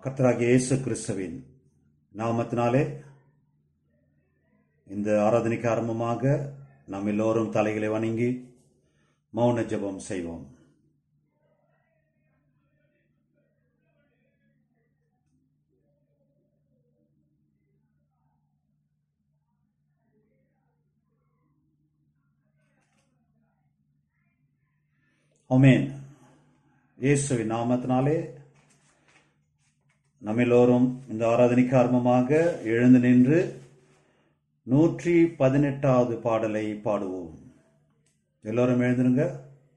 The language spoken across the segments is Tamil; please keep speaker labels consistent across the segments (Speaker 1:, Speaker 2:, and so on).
Speaker 1: கர்த்தராகிய இயேசு கிறிஸ்துவின் நாமத்தினாலே இந்த ஆராதனைக்கு ஆரம்பமாக நாம் எல்லோரும் தலைகளை வணங்கி மௌன ஜெபம் செய்வோம் ஆமென் இயேசுவின் நாமத்தினாலே நம்ம எல்லோரும் இந்த ஆராதனைக்கு ஆரம்பமாக எழுந்து நின்று நூற்றி பதினெட்டாவது பாடலை பாடுவோம் எல்லோரும் எழுந்துருங்க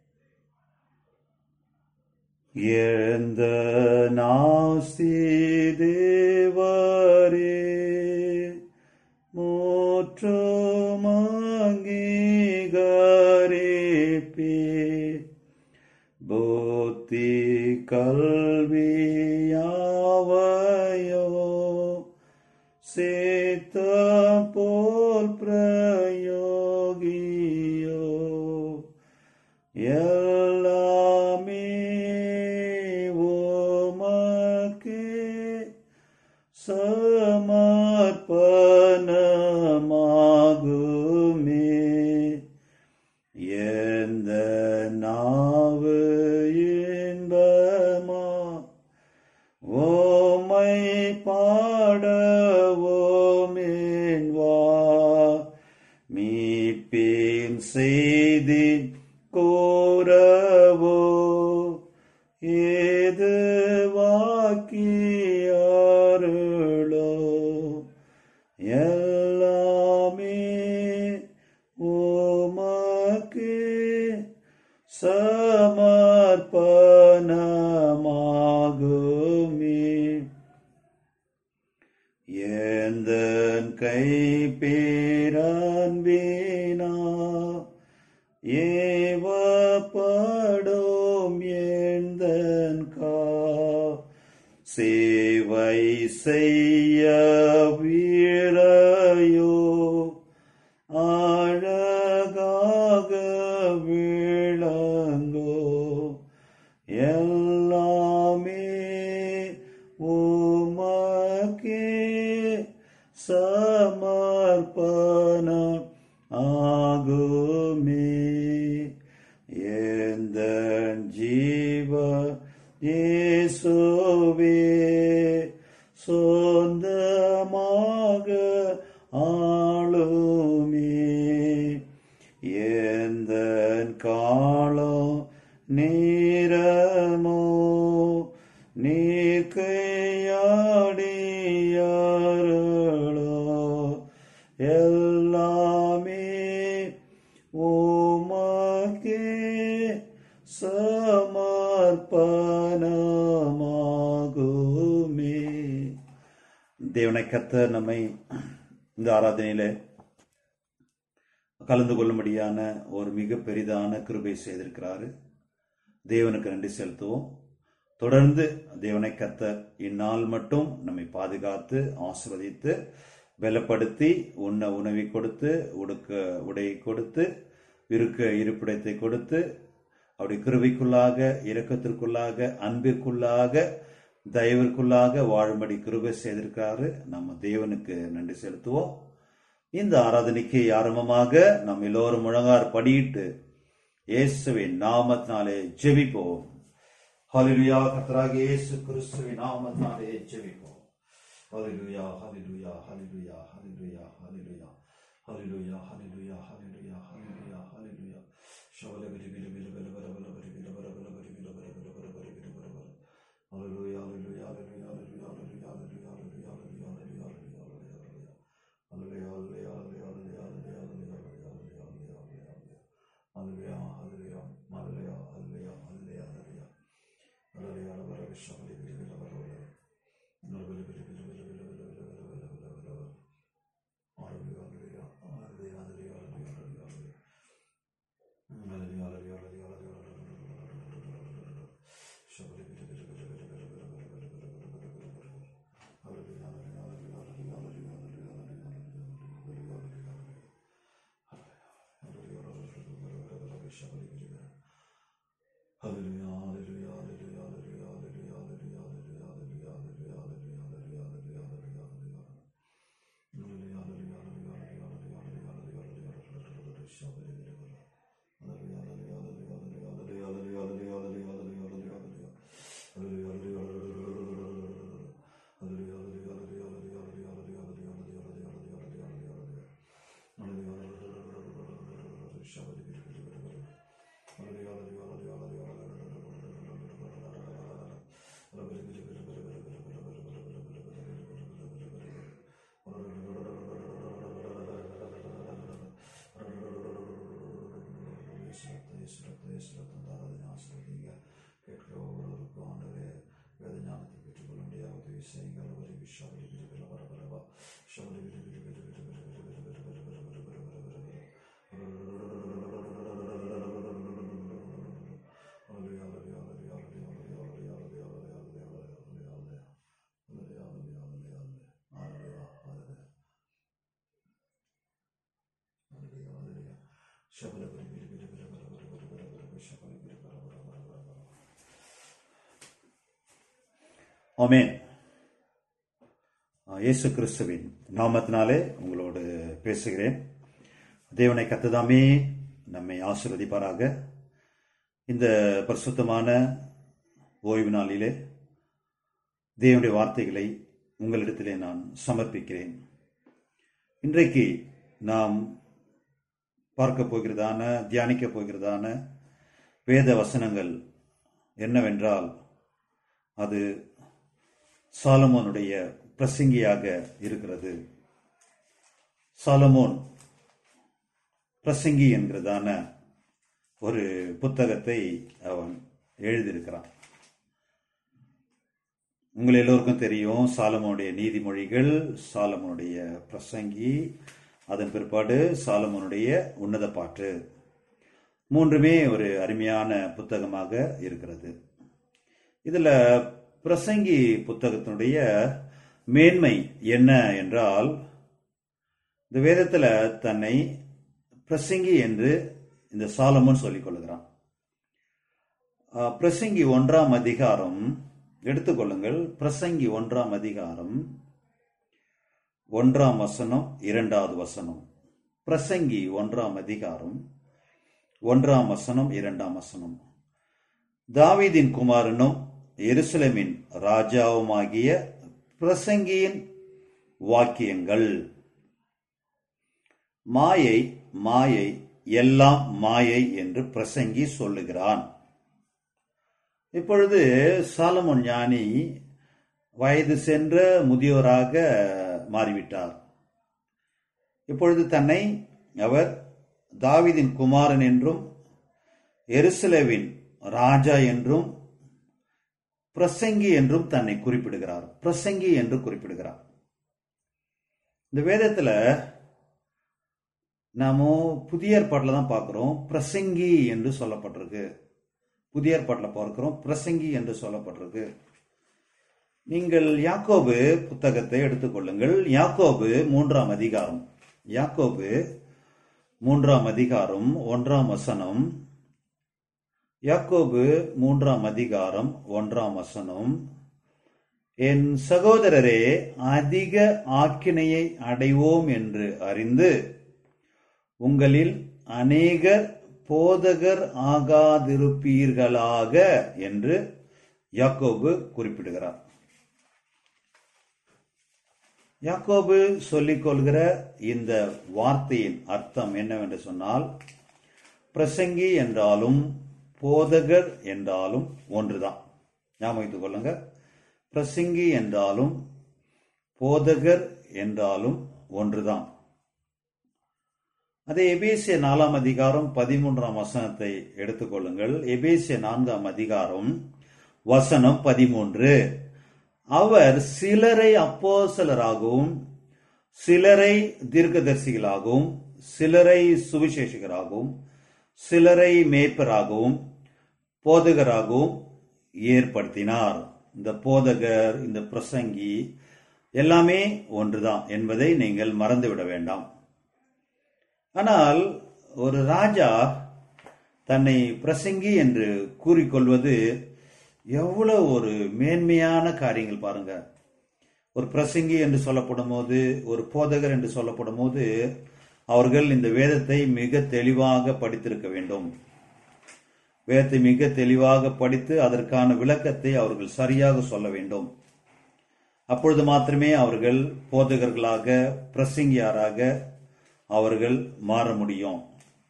Speaker 1: எழுந்த நாசி தேவரே மூற்றமாங்கீகரிப்பே புத்தி கல்வியாவையோ சேத்த போல் பிரயோகியோ எல்லாமே ஓமக்கே சமர்ப்பணமாகுமே எந்த நாவு இன்பமா ஓமை பாடவோமேன் வா மீட்பின் செய்தி கோரவோ ஏது வாக்கியாருளோ எல்லாமே உமக்கு சமர்ப்பணமாகுமே எந்தன் கை பேரன்பினா ஏவப்படும் எந்தன் கா சேவை செய்ய வீரையோ அழகாக விளங்கோ எல்லாமே உமக்கே சமர்ப்பணம் ஆகுமே எந்த ஜீவ இயேசுவே சொந்தமாக ஆளுமே எந்த காலம் நேரமோ நீக்கையாடியாரளோ எல்லாமே உமக்கே சமர்ப்பணமாகுமே தேவனை கர்த்தர் நம்மை இந்த ஆராதனையில கலந்து கொள்ளும்படியான ஒரு மிக பெரிதான கிருபை செய்திருக்கிறாரு தேவனுக்கு நன்றி செலுத்துவோம் தொடர்ந்து தேவனை கர்த்தர் இந்நாள் மட்டும் நம்மை பாதுகாத்து ஆசிர்வதித்து பலப்படுத்தி உண்ண உணவை கொடுத்து உடுக்க உடை கொடுத்து இருக்க இருப்பிடத்தை கொடுத்து அவருடைய கிருபைக்குள்ளாக இரக்கத்திற்குள்ளாக அன்பிற்குள்ளாக தயவிற்குள்ளாக வாழும்படி கிருபை செய்திருக்கிறாரு நம்ம தேவனுக்கு நன்றி செலுத்துவோம் இந்த ஆராதனைக்கு ஆரம்பமாக நாம் எல்லோரும் முழங்கார் படியிட்டு இயேசுவின் நாமத்தினாலே ஜெபிப்போம் ஹalleluya கர்த்தராகிய இயேசு கிறிஸ்துவின் நாமத்தினாலே ஜெபிப்போம் ஹalleluya ஹalleluya ஹalleluya ஹalleluya ஹalleluya ஹalleluya ஹalleluya ஹalleluya ஹalleluya ஹalleluya ஷவல விரி விரி விரி விரி விரி விரி விரி விரி விரி விரி விரி விரி விரி விரி விரி விரி விரி விரி விரி ஹalleluya ஹalleluya ஹalleluya ஹalleluya ஹalleluya ஹalleluya ஹalleluya ஹalleluya ஹalleluya ஹalleluya Hallelujah, hallelujah, hallelujah, hallelujah, hallelujah, hallelujah, ஆமென் இயேசு கிறிஸ்துவின் நாமத்தினாலே உங்களோடு பேசுகிறேன் தேவனை கத்ததாமே நம்மை ஆசீர்வதிப்பாராக இந்த பரிசுத்தமான ஓய்வு நாளிலே தேவனுடைய வார்த்தைகளை உங்களிடத்திலே நான் சமர்ப்பிக்கிறேன் இன்றைக்கு நாம் பார்க்க போகிறதான தியானிக்க போகிறதான வேத வசனங்கள் என்னவென்றால் அது சாலமோனுடைய பிரசங்கியாக இருக்கிறது சாலமோன் பிரசங்கி என்கிறதான ஒரு புத்தகத்தை அவன் எழுதியிருக்கிறான் உங்கள் எல்லோருக்கும் தெரியும் சாலமோனுடைய நீதிமொழிகள் சாலமோனுடைய பிரசங்கி அதன் பிற்பாடு சாலமோனுடைய உன்னத பாட்டு மூன்றுமே ஒரு அருமையான புத்தகமாக இருக்கிறது இதுல பிரசங்கி புத்தகத்தினுடைய மேன்மை என்ன என்றால் இந்த வேதத்துல தன்னை பிரசங்கி என்று இந்த சாலமோன் சொல்லிக் கொள்கிறான் அஹ், பிரசங்கி ஒன்றாம் அதிகாரம் எடுத்துக்கொள்ளுங்கள் பிரசங்கி ஒன்றாம் அதிகாரம் ஒன்றாம் வசனம் இரண்டாவது வசனம் பிரசங்கி ஒன்றாம் அதிகாரம் ஒன்றாம் வசனம் இரண்டாம் வசனம் தாவீதின் குமாரனும் எருசலேமின் ராஜாவுமாகிய பிரசங்கியின் வாக்கியங்கள் மாயை மாயை எல்லாம் மாயை என்று பிரசங்கி சொல்லுகிறான் இப்பொழுது சாலமோன் ஞானி வயது சென்ற முதியோராக மாறிவிட்டார் இப்பொழுது தன்னை அவர் தாவீதின் குமாரன் என்றும் எருசலேவின் ராஜா என்றும் பிரசங்கி என்றும் தன்னை குறிப்பிடுகிறார் பிரசங்கி என்று குறிப்பிடுகிறார் இந்த வேதத்துல நாம புதிய ஏற்பாட்டில் தான் பார்க்கிறோம் பிரசங்கி என்று சொல்லப்பட்டிருக்கு புதிய ஏற்பாட்டில் பார்க்கிறோம் பிரசங்கி என்று சொல்லப்பட்டிருக்கு நீங்கள் யாக்கோபு புத்தகத்தை எடுத்துக்கொள்ளுங்கள் யாக்கோபு மூன்றாம் அதிகாரம் யாக்கோபு மூன்றாம் அதிகாரம் ஒன்றாம் வசனம் யாக்கோபு மூன்றாம் அதிகாரம் ஒன்றாம் வசனம் என் சகோதரரே அதிக ஆக்கினையை அடைவோம் என்று அறிந்து உங்களில் அநேகர் போதகர் ஆகாதிருப்பீர்களாக என்று யாக்கோபு குறிப்பிடுகிறார் யாக்கோபு சொல்லிக் கொள்கிற இந்த வார்த்தையின் அர்த்தம் என்னவென்று சொன்னால் பிரசங்கி என்றாலும் போதகர் என்றாலும் ஒன்றுதான் ஞாபகம் வைத்துக் கொள்ளுங்க பிரசங்கி என்றாலும் போதகர் என்றாலும் ஒன்றுதான் அதே எபேசிய நாலாம் அதிகாரம் பதிமூன்றாம் வசனத்தை எடுத்துக்கொள்ளுங்கள் எபேசிய நான்காம் அதிகாரம் வசனம் பதிமூன்று அவர் சிலரை அப்போசலராகவும் சிலரை தீர்க்கதரிசிகளாகவும் சிலரை சுவிசேஷகராகவும் சிலரை மேய்ப்பராகவும் போதகராகவும் ஏற்படுத்தினார் இந்த போதகர் இந்த பிரசங்கி எல்லாமே ஒன்றுதான் என்பதை நீங்கள் மறந்துவிட வேண்டாம் ஆனால் ஒரு ராஜா தன்னை பிரசங்கி என்று கூறிக்கொள்வது எவ்வளவு ஒரு மேன்மையான காரியங்கள் பாருங்க ஒரு பிரசங்கி என்று சொல்லப்படும் போது ஒரு போதகர் என்று சொல்லப்படும் போது அவர்கள் இந்த வேதத்தை மிக தெளிவாக படித்திருக்க வேண்டும் வேதத்தை மிக தெளிவாக படித்து அதற்கான விளக்கத்தை அவர்கள் சரியாக சொல்ல வேண்டும் அப்பொழுது மாத்திரமே அவர்கள் போதகர்களாக பிரசங்கியாராக அவர்கள் மாற முடியும்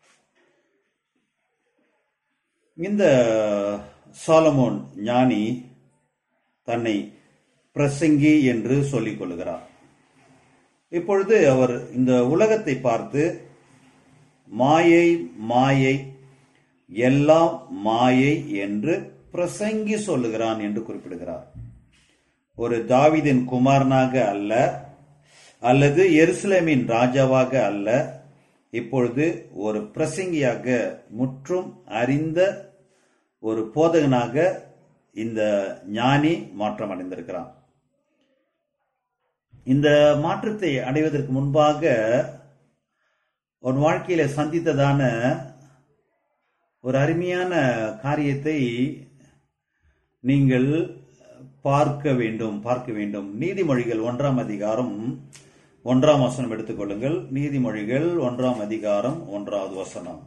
Speaker 1: இந்த சாலமோன் ஞானி தன்னை பிரசங்கி என்று சொல்லிக் கொள்கிறார் இப்பொழுது அவர் இந்த உலகத்தை பார்த்து மாயை மாயை எல்லாம் மாயை என்று பிரசங்கி சொல்லுகிறான் என்று குறிப்பிடுகிறார் ஒரு தாவிதின் குமாரனாக அல்ல அல்லது எருசலேமின் ராஜாவாக அல்ல இப்பொழுது ஒரு பிரசங்கியாக முற்றும் அறிந்த ஒரு போதகனாக இந்த ஞானி மாற்றம் அடைந்திருக்கிறான் இந்த மாற்றத்தை அடைவதற்கு முன்பாக உன் வாழ்க்கையில சந்தித்ததான ஒரு அருமையான காரியத்தை நீங்கள் பார்க்க வேண்டும் பார்க்க வேண்டும் நீதிமொழிகள் ஒன்றாம் அதிகாரம் ஒன்றாம் வசனம் எடுத்துக்கொள்ளுங்கள் நீதிமொழிகள் ஒன்றாம் அதிகாரம் ஒன்றாவது வசனம்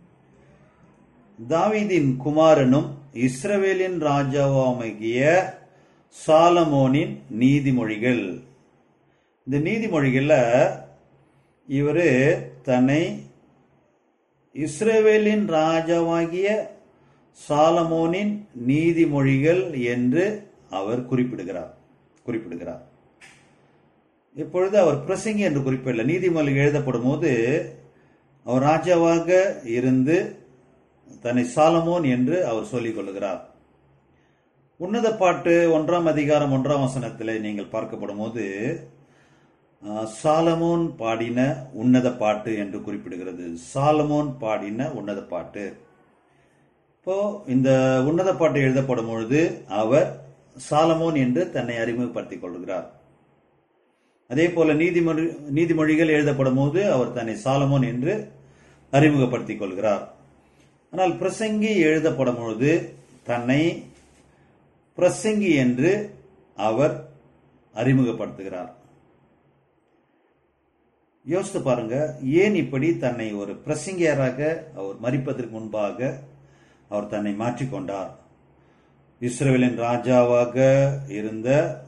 Speaker 1: தாவீதின் குமாரனும் இஸ்ரவேலின் ராஜாவாகிய சாலமோனின் நீதிமொழிகள் இந்த நீதிமொழிகள்ல இவரு தன்னை இஸ்ரவேலின் ராஜாவாகிய சாலமோனின் நீதிமொழிகள் என்று அவர் குறிப்பிடுகிறார் குறிப்பிடுகிறார் இப்பொழுது அவர் பிரசங்கி என்று குறிப்பிடல நீதிமொழிகள் எழுதப்படும் போது அவர் ராஜாவாக இருந்து தன்னை சாலமோன் என்று அவர் சொல்லிக் கொள்கிறார் உன்னத பாட்டு ஒன்றாம் அதிகாரம் ஒன்றாம் வசனத்தில் நீங்கள் பார்க்கப்படும் போது ஆஹ், சாலமோன் பாடின உன்னத பாட்டு என்று குறிப்பிடுகிறது சாலமோன் பாடின உன்னத பாட்டு இப்போ இந்த உன்னத பாட்டு எழுதப்படும் பொழுது அவர் சாலமோன் என்று தன்னை அறிமுகப்படுத்திக் கொள்கிறார் அதே போல நீதிமொழி நீதிமொழிகள் எழுதப்படும் போது அவர் தன்னை சாலமோன் என்று அறிமுகப்படுத்திக் கொள்கிறார் ஆனால் பிரசங்கி எழுதப்படும் பொழுது தன்னை பிரசங்கி என்று அவர் அறிமுகப்படுத்துகிறார் யோசித்து பாருங்க ஏன் இப்படி தன்னை ஒரு பிரசங்கியராக அவர் மறிப்பதற்கு முன்பாக அவர் தன்னை மாற்றிக்கொண்டார் இஸ்ரவேலின் ராஜாவாக இருந்த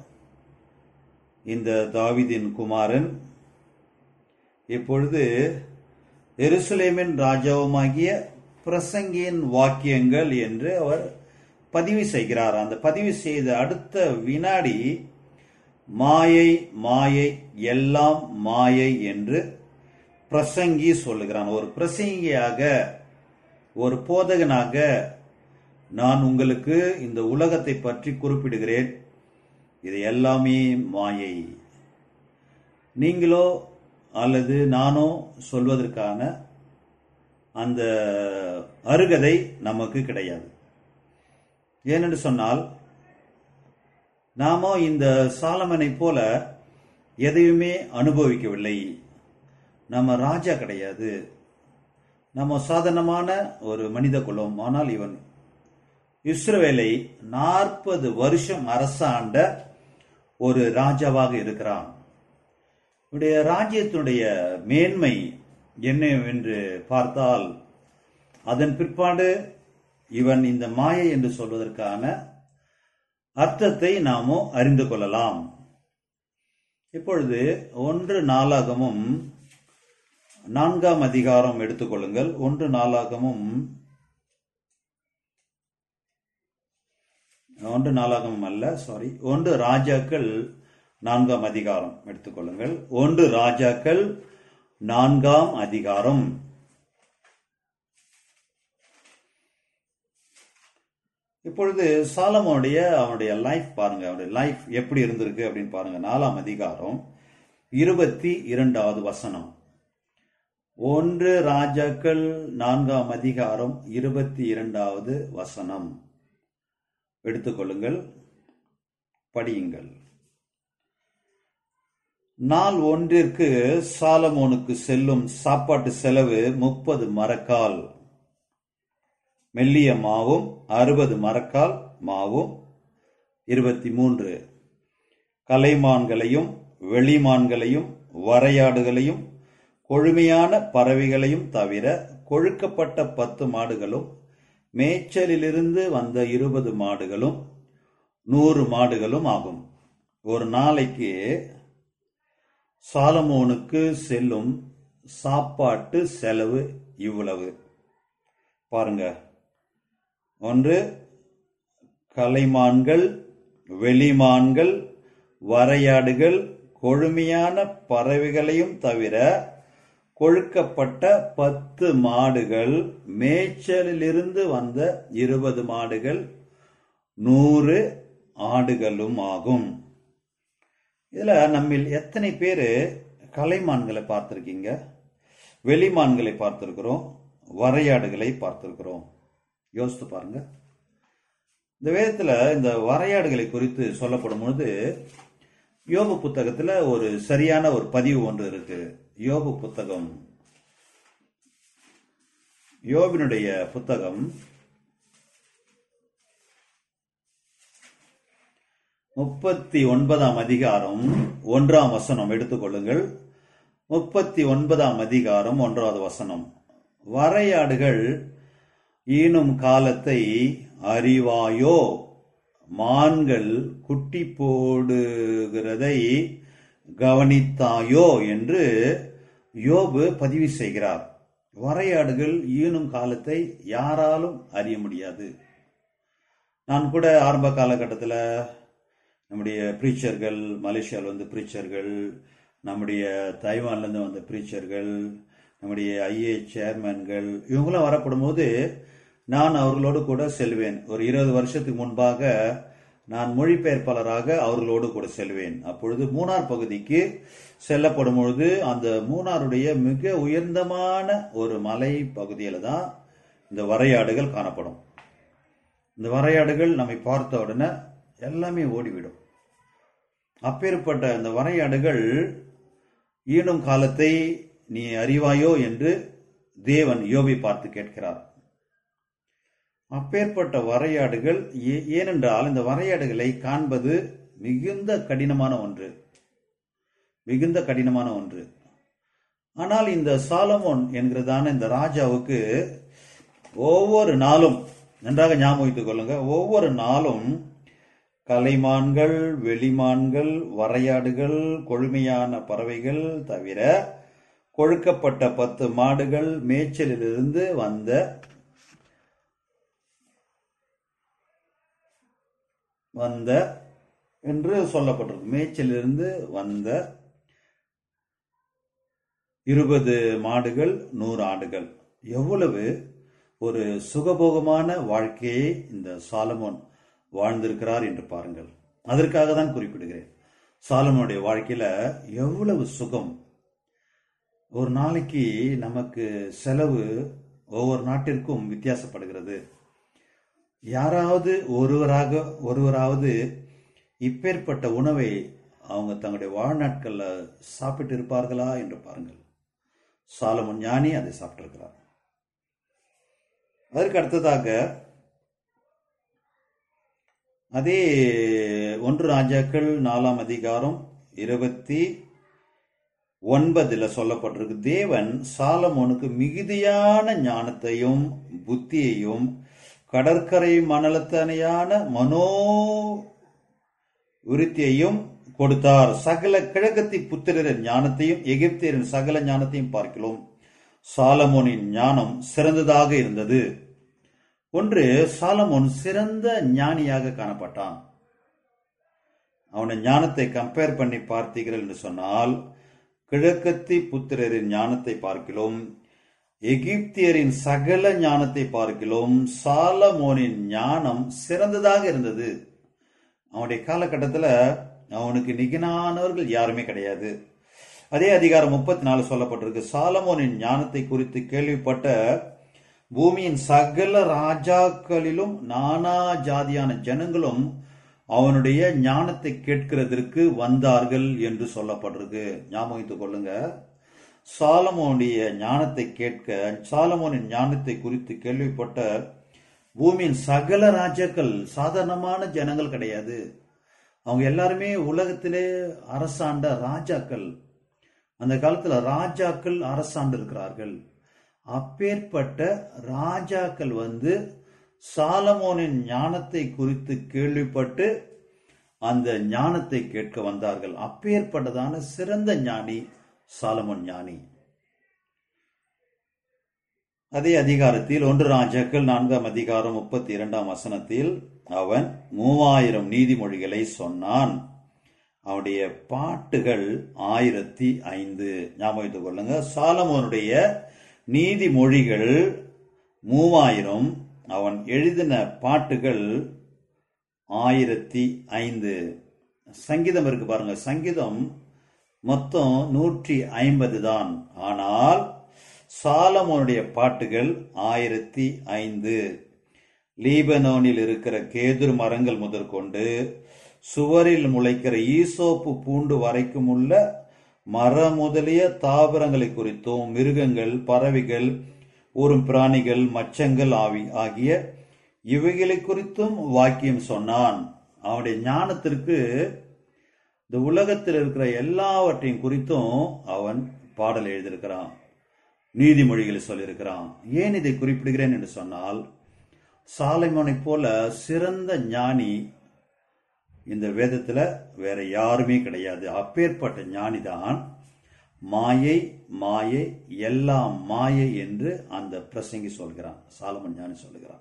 Speaker 1: இந்த தாவீதின் குமாரன் இப்பொழுது எருசலேமின் ராஜாவுமாகிய பிரசங்கியின் வாக்கியங்கள் என்று அவர் பதிவு செய்கிறார் அந்த பதிவு செய்த அடுத்த வினாடி மாயை மாயை எல்லாம் மாயை என்று பிரசங்கி சொல்லுகிறான் ஒரு பிரசங்கியாக ஒரு போதகனாக நான் உங்களுக்கு இந்த உலகத்தை பற்றி குறிப்பிடுகிறேன் இது எல்லாமே மாயை நீங்களோ அல்லது நானோ சொல்வதற்கான அந்த அருகதை நமக்கு கிடையாது ஏனென்று சொன்னால் நாமோ இந்த சாலமனை போல எதையுமே அனுபவிக்கவில்லை நம்ம ராஜா கிடையாது நம்ம சாதாரணமான ஒரு மனித குலம் ஆனால் இவன் இஸ்ரவேலை நாற்பது வருஷம் அரசாண்ட ஒரு ராஜாவாக இருக்கிறான் இவருடைய ராஜ்யத்தினுடைய மேன்மை என்னவென்று பார்த்தால் அதன் பிற்பாடு இவன் இந்த மாயை என்று சொல்வதற்கான அர்த்தத்தை நாமோ அறிந்து கொள்ளலாம் இப்பொழுது ஒன்று நாளாகமும் நான்காம் அதிகாரம் எடுத்துக்கொள்ளுங்கள் ஒன்று நாளாகமும் ஒன்று நாளாகமும் அல்ல சாரி ஒன்று ராஜாக்கள் நான்காம் அதிகாரம் எடுத்துக்கொள்ளுங்கள் ஒன்று ராஜாக்கள் நான்காம் அதிகாரம் இப்பொழுது சாலமோனுடைய அவனுடைய லைஃப் பாருங்க அவனுடைய லைஃப் எப்படி இருந்திருக்கு அப்படின்னு பாருங்க நாலாம் அதிகாரம் இருபத்தி இரண்டாவது வசனம் ஒன்று ராஜாக்கள் நான்காம் அதிகாரம் இருபத்தி இரண்டாவது வசனம் எடுத்துக்கொள்ளுங்கள் படியுங்கள் நாள் ஒன்றிற்கு சாலமோனுக்கு செல்லும் சாப்பாட்டு செலவு முப்பது மரக்கால் மெல்லிய மாவும் அறுபது மரக்கால் மாவும் இருபத்தி மூன்று கலைமான்களையும் வெளிமான்களையும் வரையாடுகளையும் கொழுமையான பறவைகளையும் தவிர கொழுக்கப்பட்ட பத்து மாடுகளும் மேய்ச்சலிலிருந்து வந்த இருபது மாடுகளும் நூறு மாடுகளும் ஆகும் ஒரு நாளைக்கு சாலமோனுக்கு செல்லும் சாப்பாட்டு செலவு இவ்வளவு பாருங்க ஒன்று கலைமான்கள் வெளிமான்கள் வரையாடுகள் கொழுமையான பறவைகளையும் தவிர கொழுக்கப்பட்ட பத்து மாடுகள் மேய்ச்சலிலிருந்து வந்த இருபது மாடுகள் நூறு ஆடுகளும் ஆகும் இதுல நம்மில் எத்தனை பேர் கலைமான்களை பார்த்திருக்கீங்க வெளிமான்களை பார்த்திருக்கிறோம் வரையாடுகளை பார்த்திருக்கிறோம் யோசித்து பாருங்க இந்த வேதத்துல இந்த வரையாடுகளை குறித்து சொல்லப்படும் பொழுது யோபு புத்தகத்துல ஒரு சரியான ஒரு பதிவு ஒன்று இருக்கு யோபு புத்தகம் யோபினுடைய புத்தகம் முப்பத்தி ஒன்பதாம் அதிகாரம் ஒன்றாம் வசனம் எடுத்துக்கொள்ளுங்கள் முப்பத்தி ஒன்பதாம் அதிகாரம் ஒன்றாவது வசனம் வரையாடுகள் ஈனும் காலத்தை அறிவாயோ மான்கள் குட்டி போடுகிறதை கவனித்தாயோ என்று யோபு பதிவு செய்கிறார் வரையாடுகள் ஈனும் காலத்தை யாராலும் அறிய முடியாது நான் கூட ஆரம்ப காலகட்டத்தில் நம்முடைய ப்ரீச்சர்கள் மலேசியாவில் வந்து ப்ரீச்சர்கள் நம்முடைய தைவான்லேருந்து வந்த ப்ரீச்சர்கள் நம்முடைய ஐஏ சேர்மன்கள் இவங்களாம் வரப்படும் போது நான் அவர்களோடு கூட செல்வேன் ஒரு இருபது வருஷத்துக்கு முன்பாக நான் மொழிபெயர்ப்பாளராக அவர்களோடு கூட செல்வேன் அப்பொழுது மூணார் பகுதிக்கு செல்லப்படும் பொழுது அந்த மூணாருடைய மிக உயர்ந்தமான ஒரு மலை பகுதியில தான் இந்த வரையாடுகள் காணப்படும் இந்த வரையாடுகள் நம்மை பார்த்த உடனே எல்லாமே ஓடிவிடும் அப்பேற்பட்ட இந்த வரையாடுகள் ஈனும் காலத்தை நீ அறிவாயோ என்று தேவன் யோபை பார்த்து கேட்கிறார் அப்பேற்பட்ட வரையாடுகள் ஏ- ஏனென்றால் இந்த வரையாடுகளை காண்பது மிகுந்த கடினமான ஒன்று மிகுந்த கடினமான ஒன்று ஆனால் இந்த சாலமோன் என்கிறதான இந்த ராஜாவுக்கு ஒவ்வொரு நாளும் நன்றாக ஞாபகம் வைத்துக் கொள்ளுங்க ஒவ்வொரு நாளும் கலைமான்கள் வெளிமான்கள் வரையாடுகள் கொழுமையான பறவைகள் தவிர கொழுக்கப்பட்ட பத்து மாடுகள் மேய்ச்சலிலிருந்து வந்த வந்த என்று சொல்லப்பட்டிருக்கு மேய்ச்சலிலிருந்து வந்த இருபது மாடுகள் நூறு ஆடுகள் எவ்வளவு ஒரு சுகபோகமான வாழ்க்கையை இந்த சாலமோன் வாழ்ந்திருக்கிறார் என்று பாருங்கள் அதற்காக தான் குறிப்பிடுகிறேன் சாலமோனுடைய வாழ்க்கையில எவ்வளவு சுகம் ஒரு நாளைக்கு நமக்கு செலவு ஒவ்வொரு நாட்டிற்கும் வித்தியாசப்படுகிறது யாராவது ஒருவராக ஒருவராவது இப்பேற்பட்ட உணவை அவங்க தங்களுடைய வாழ்நாட்கள்ல சாப்பிட்டு இருப்பார்களா என்று பாருங்கள் சாலமன் ஞானி அதை சாப்பிட்டிருக்கிறார் அதற்கு அடுத்ததாக அதே ஒன்று ராஜாக்கள் நாலாம் அதிகாரம் இருபத்தி ஒன்பதுல சொல்லப்பட்டிருக்கு தேவன் சாலமோனுக்கு மிகுதியான ஞானத்தையும் புத்தியையும் கடற்கரை மணலத்தனையான மனோ விருத்தியையும் கொடுத்தார் சகல கிழக்கத்தி புத்திரரின் ஞானத்தையும் எகிப்தியரின் சகல ஞானத்தையும் பார்க்கிறோம் சாலமோனின் ஞானம் சிறந்ததாக இருந்தது ஒன்று சாலமோன் சிறந்த ஞானியாக காணப்பட்டான் அவனை ஞானத்தை கம்பேர் பண்ணி பார்த்தீர்கள் என்று சொன்னால் கிழக்கத்தி புத்திரரின் ஞானத்தை பார்க்கிறோம் எகிப்தியரின் சகல ஞானத்தை பார்க்கிறோம் சாலமோனின் ஞானம் சிறந்ததாக இருந்தது அவனுடைய காலகட்டத்தில் அவனுக்கு நிகனானவர்கள் யாருமே கிடையாது அதே அதிகாரம் முப்பத்தி நாலு சொல்லப்பட்டிருக்கு சாலமோனின் ஞானத்தை குறித்து கேள்விப்பட்ட பூமியின் சகல ராஜாக்களிலும் நானா ஜாதியான ஜனங்களும் அவனுடைய ஞானத்தை கேட்கிறதற்கு வந்தார்கள் என்று சொல்லப்பட்டிருக்கு ஞாபகம் வைத்துக் கொள்ளுங்க சாலமோனுடைய ஞானத்தை கேட்க சாலமோனின் ஞானத்தை குறித்து கேள்விப்பட்ட பூமியின் சகல ராஜாக்கள் சாதாரணமான ஜனங்கள் கிடையாது அவங்க எல்லாருமே உலகத்திலே அரசாண்ட ராஜாக்கள் அந்த காலத்துல ராஜாக்கள் அரசாண்டு இருக்கிறார்கள் அப்பேற்பட்ட ராஜாக்கள் வந்து சாலமோனின் ஞானத்தை குறித்து கேள்விப்பட்டு அந்த ஞானத்தை கேட்க வந்தார்கள் அப்பேற்பட்டதான சிறந்த ஞானி சாலமோன் ஞானி அதே அதிகாரத்தில் ஒன்று ராஜாக்கள் நான்காம் அதிகாரம் முப்பத்தி இரண்டாம் வசனத்தில் அவன் மூவாயிரம் நீதிமொழிகளை சொன்னான் அவனுடைய பாட்டுகள் ஆயிரத்தி ஐந்து ஞாபகம் வைத்துக் கொள்ளுங்க சாலமோனுடைய நீதிமொழிகள் மூவாயிரம் அவன் எழுதின பாட்டுகள் ஆயிரத்தி ஐந்து சங்கீதம் இருக்கு பாருங்க சங்கீதம் மொத்தம் நூற்றி ஐம்பது தான் ஆனால் சாலமோனுடைய பாட்டுகள் ஆயிரத்தி ஐந்து லீபனோனில் இருக்கிற கேதுரு மரங்கள் முதற்கொண்டு சுவரில் முளைக்கிற ஈசோப்பு பூண்டு வரைக்கும் உள்ள மர முதலிய தாவரங்களை குறித்தும் மிருகங்கள் பறவைகள் ஊரும் பிராணிகள் மச்சங்கள் ஆவி ஆகிய இவைகளை குறித்தும் வாக்கியம் சொன்னான் அவனுடைய ஞானத்திற்கு இந்த உலகத்தில் இருக்கிற எல்லாவற்றையும் குறித்தும் அவன் பாடல் எழுதியிருக்கிறான் நீதிமொழிகளை சொல்லியிருக்கிறான் ஏன் இதை குறிப்பிடுகிறேன் என்று சொன்னால் சாலைமோனைப் போல சிறந்த ஞானி இந்த வேதத்துல வேற யாருமே கிடையாது அப்பேற்பட்ட ஞானிதான் மாயை மாயை எல்லாம் மாயை என்று அந்த பிரசங்கி சொல்கிறான் சாலமன் ஞானி சொல்லுகிறான்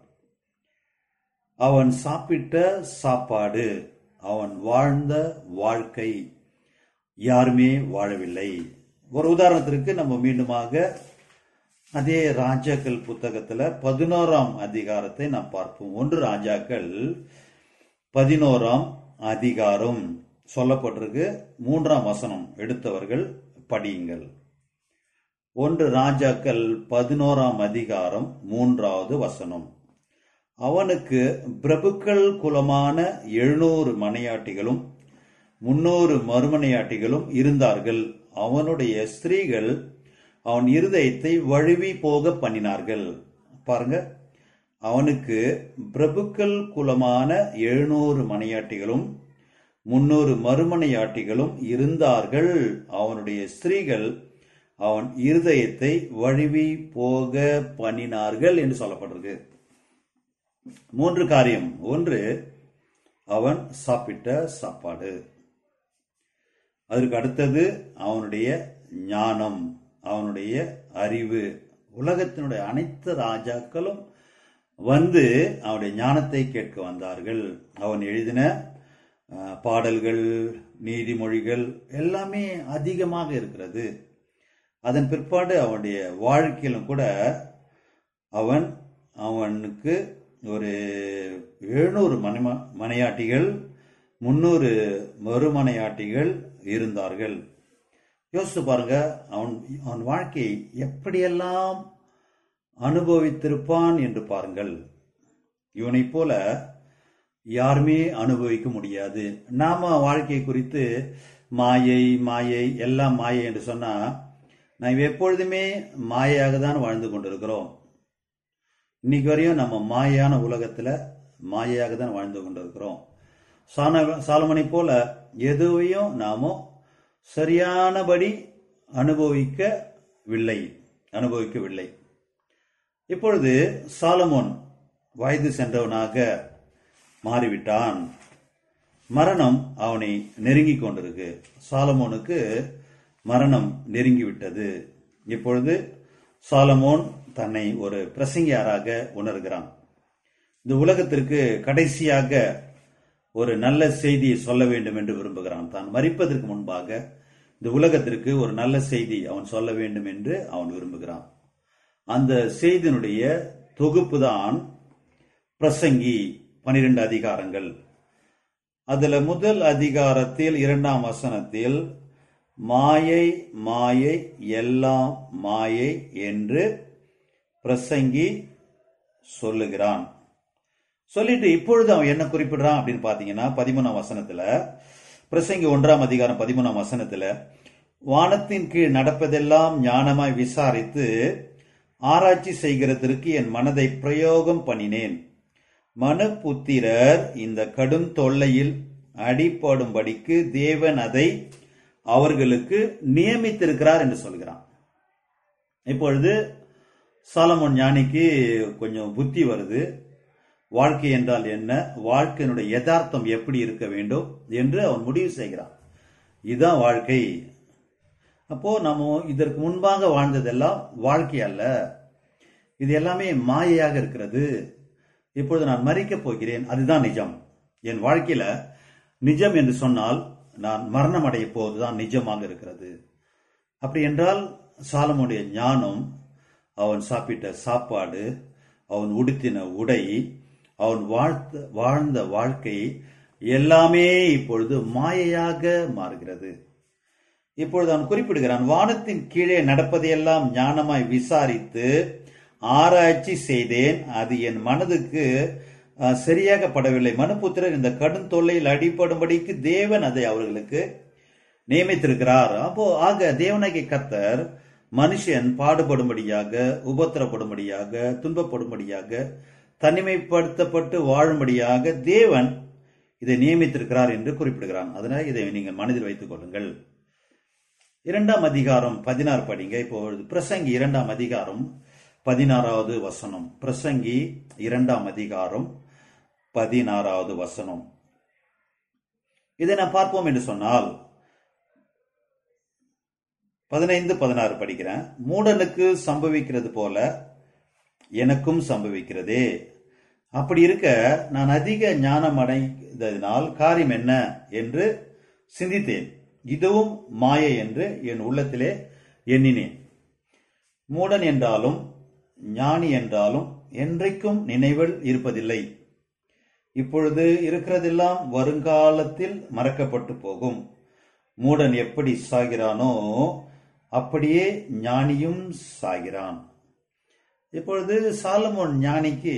Speaker 1: அவன் சாப்பிட்ட சாப்பாடு அவன் வாழ்ந்த வாழ்க்கை யாருமே வாழவில்லை ஒரு உதாரணத்திற்கு நம்ம மீண்டுமாக அதே ராஜாக்கள் புத்தகத்துல பதினோராம் அதிகாரத்தை நாம் பார்ப்போம் ஒன்று ராஜாக்கள் பதினோராம் அதிகாரம் சொல்லப்பட்டிருக்கு மூன்றாம் வசனம் எடுத்தவர்கள் படியுங்கள் ஒன்று ராஜாக்கள் பதினோராம் அதிகாரம் மூன்றாவது வசனம் அவனுக்கு பிரபுக்கள் குலமான எழுநூறு மனையாட்டிகளும் முன்னூறு மறுமனையாட்டிகளும் இருந்தார்கள் அவனுடைய ஸ்திரீகள் அவன் இருதயத்தை வழுவி போக பண்ணினார்கள் பாருங்க அவனுக்கு பிரபுக்கள் குலமான எழுநூறு மனையாட்டிகளும் முன்னூறு மறுமனையாட்டிகளும் இருந்தார்கள் அவனுடைய ஸ்திரீகள் அவன் இருதயத்தை வழுவி போக பண்ணினார்கள் என்று சொல்லப்படுறது மூன்று காரியம் ஒன்று அவன் சாப்பிட்ட சாப்பாடு அதற்கு அடுத்தது அவனுடைய ஞானம் அவனுடைய அறிவு உலகத்தினுடைய அனைத்து ராஜாக்களும் வந்து அவனுடைய ஞானத்தை கேட்க வந்தார்கள் அவன் எழுதின அஹ், பாடல்கள் நீதிமொழிகள் எல்லாமே அதிகமாக இருக்கிறது அதன் பிற்பாடு அவனுடைய வாழ்க்கையிலும் கூட அவன் அவனுக்கு ஒரு எழுநூறு மனைம மனையாட்டிகள் முன்னூறு மறுமனையாட்டிகள் இருந்தார்கள் யோசித்து பாருங்க அவன் அவன் வாழ்க்கையை எப்படியெல்லாம் அனுபவித்திருப்பான் என்று பாருங்கள் இவனைப் போல யாருமே அனுபவிக்க முடியாது நாம வாழ்க்கை குறித்து மாயை மாயை எல்லாம் மாயை என்று சொன்னா நாம் எப்பொழுதுமே மாயையாக தான் வாழ்ந்து கொண்டிருக்கிறோம் இன்னைக்கு வரையும் நம்ம மாயான உலகத்துல மாயையாக தான் வாழ்ந்து கொண்டிருக்கிறோம் சான சாலமனை போல எதுவையும் நாம சரியானபடி அனுபவிக்கவில்லை அனுபவிக்கவில்லை இப்பொழுது சாலமோன் வயது சென்றவனாக மாறிவிட்டான் மரணம் அவனை நெருங்கி கொண்டிருக்கு சாலமோனுக்கு மரணம் நெருங்கிவிட்டது இப்பொழுது சாலமோன் தன்னை ஒரு பிரசங்கியாராக உணர்கிறான் இந்த உலகத்திற்கு கடைசியாக ஒரு நல்ல செய்தியை சொல்ல வேண்டும் என்று விரும்புகிறான் தான் மரிப்பதற்கு முன்பாக இந்த உலகத்திற்கு ஒரு நல்ல செய்தி அவன் சொல்ல வேண்டும் என்று அவன் விரும்புகிறான் அந்த செய்தியினுடைய தொகுப்பு தான் பிரசங்கி பனிரெண்டு அதிகாரங்கள் அதுல முதல் அதிகாரத்தில் இரண்டாம் வசனத்தில் மாயை மாயை எல்லாம் மாயை என்று பிரசங்கி சொல்லுகிறான் சொல்லிட்டு இப்பொழுது அவன் என்ன குறிப்பிடுறான் அப்படின்னு பாத்தீங்கன்னா பதிமூணாம் வசனத்துல பிரசங்கி ஒன்றாம் அதிகாரம் பதிமூணாம் வசனத்துல வானத்தின் கீழ் நடப்பதெல்லாம் ஞானமாய் விசாரித்து ஆராய்ச்சி செய்கிறதற்கு என் மனதை பிரயோகம் பண்ணினேன் மனுபுத்திரர் இந்த கடும் தொல்லையில் அடிபடும்படிக்கு தேவன் அதை அவர்களுக்கு நியமித்திருக்கிறார் என்று சொல்கிறான் இப்பொழுது சாலமோன் ஞானிக்கு கொஞ்சம் புத்தி வருது வாழ்க்கை என்றால் என்ன வாழ்க்கையினுடைய யதார்த்தம் எப்படி இருக்க வேண்டும் என்று அவன் முடிவு செய்கிறான் இதுதான் வாழ்க்கை அப்போ நம்ம இதற்கு முன்பாக வாழ்ந்ததெல்லாம் வாழ்க்கை அல்ல இது எல்லாமே மாயையாக இருக்கிறது இப்பொழுது நான் மறிக்கப் போகிறேன் அதுதான் நிஜம் என் வாழ்க்கையில நிஜம் என்று சொன்னால் நான் மரணம் அடைய போவதுதான் நிஜமாக இருக்கிறது அப்படி என்றால் சாலமுடைய ஞானம் அவன் சாப்பிட்ட சாப்பாடு அவன் உடுத்தின உடை அவன் வாழ்த்த வாழ்ந்த வாழ்க்கை எல்லாமே இப்பொழுது மாயையாக மாறுகிறது இப்பொழுது அவன் குறிப்பிடுகிறான் வானத்தின் கீழே நடப்பதையெல்லாம் ஞானமாய் விசாரித்து ஆராய்ச்சி செய்தேன் அது என் மனதுக்கு அஹ், சரியாக படவில்லை மனுபுத்திரர் இந்த கடும் தொல்லையில் அடிபடும்படிக்கு தேவன் அதை அவர்களுக்கு நியமித்திருக்கிறார் அப்போ ஆக தேவனாகிய கர்த்தர் மனுஷன் பாடுபடும்படியாக உபத்திரப்படும்படியாக துன்பப்படும்படியாக தனிமைப்படுத்தப்பட்டு வாழும்படியாக தேவன் இதை நியமித்திருக்கிறார் என்று குறிப்பிடுகிறான் அதனால் இதை நீங்கள் மனதில் வைத்துக் கொள்ளுங்கள் இரண்டாம் அதிகாரம் பதினாறு படிங்க இப்பொழுது பிரசங்கி இரண்டாம் அதிகாரம் பதினாறாவது வசனம் பிரசங்கி இரண்டாம் அதிகாரம் பதினாறாவது வசனம் இதை நான் பார்ப்போம் என்று சொன்னால் பதினைந்து பதினாறு படிக்கிறேன் மூடனுக்கு சம்பவிக்கிறது போல எனக்கும் சம்பவிக்கிறதே அப்படி இருக்க நான் அதிக ஞானம் அடைந்ததினால் காரியம் என்ன என்று சிந்தித்தேன் இதுவும் மாயை என்று என் உள்ளத்திலே எண்ணினேன் மூடன் என்றாலும் ஞானி என்றாலும் என்றைக்கும் நினைவில் இருப்பதில்லை இப்பொழுது இருக்கிறதெல்லாம் வருங்காலத்தில் மறக்கப்பட்டு போகும் மூடன் எப்படி சாகிறானோ அப்படியே ஞானியும் சாகிறான் இப்பொழுது சாலமோன் ஞானிக்கு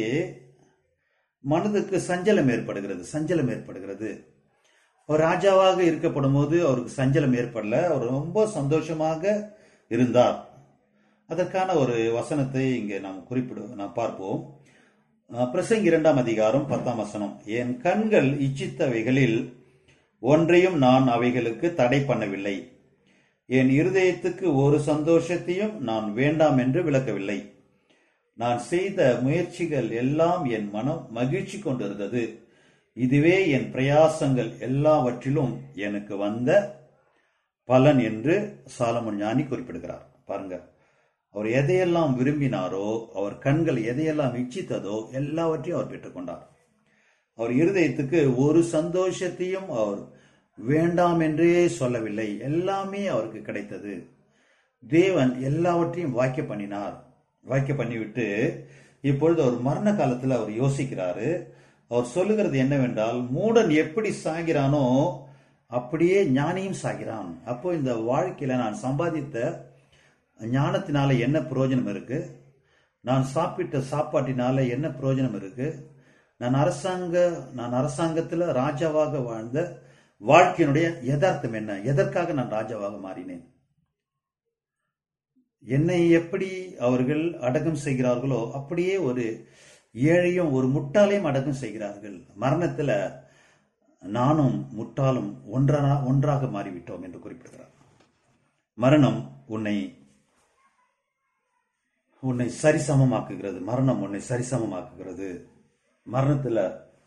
Speaker 1: மனதுக்கு சஞ்சலம் ஏற்படுகிறது சஞ்சலம் ஏற்படுகிறது அவர் ராஜாவாக இருக்கப்படும் போது அவருக்கு சஞ்சலம் ஏற்படல அவர் ரொம்ப சந்தோஷமாக இருந்தார் அதற்கான ஒரு வசனத்தை இங்கே நாம் குறிப்பிடு நாம் பார்ப்போம் பிரசங்க இரண்டாம் அதிகாரம் பத்தாம் வசனம் என் கண்கள் இச்சித்தவைகளில் ஒன்றையும் நான் அவைகளுக்கு தடை பண்ணவில்லை என் இருதயத்துக்கு ஒரு சந்தோஷத்தையும் நான் வேண்டாம் என்று விளக்கவில்லை நான் செய்த முயற்சிகள் எல்லாம் என் மனம் மகிழ்ச்சி கொண்டிருந்தது இதுவே என் பிரயாசங்கள் எல்லாவற்றிலும் எனக்கு வந்த பலன் என்று சாலமன் ஞானி குறிப்பிடுகிறார் பாருங்க அவர் எதையெல்லாம் விரும்பினாரோ அவர் கண்கள் எதையெல்லாம் இச்சித்ததோ எல்லாவற்றையும் அவர் பெற்றுக்கொண்டார் அவர் இருதயத்துக்கு ஒரு சந்தோஷத்தையும் அவர் வேண்டாம் என்றே சொல்லவில்லை எல்லாமே அவருக்கு கிடைத்தது தேவன் எல்லாவற்றையும் வாக்கிய பண்ணினார் வாக்கிய பண்ணிவிட்டு இப்பொழுது அவர் மரண காலத்தில் அவர் யோசிக்கிறாரு அவர் சொல்லுகிறது என்னவென்றால் மூடன் எப்படி சாகிறானோ அப்படியே ஞானியும் சாகிறான் அப்போ இந்த வாழ்க்கையில நான் சம்பாதித்த ஞானத்தினால என்ன பிரயோஜனம் இருக்கு நான் சாப்பிட்ட சாப்பாட்டினால என்ன பிரயோஜனம் இருக்கு நான் அரசாங்க நான் அரசாங்கத்தில் ராஜாவாக வாழ்ந்த வாழ்க்கையினுடைய யதார்த்தம் என்ன எதற்காக நான் ராஜாவாக மாறினேன் என்னை எப்படி அவர்கள் அடக்கம் செய்கிறார்களோ அப்படியே ஒரு ஏழையும் ஒரு முட்டாளையும் அடக்கம் செய்கிறார்கள் மரணத்துல நானும் முட்டாளும் ஒன்றா ஒன்றாக மாறிவிட்டோம் என்று குறிப்பிடுகிறார் மரணம் உன்னை உன்னை சரிசமமாக்குகிறது மரணம் உன்னை சரிசமமாக்குகிறது மரணத்துல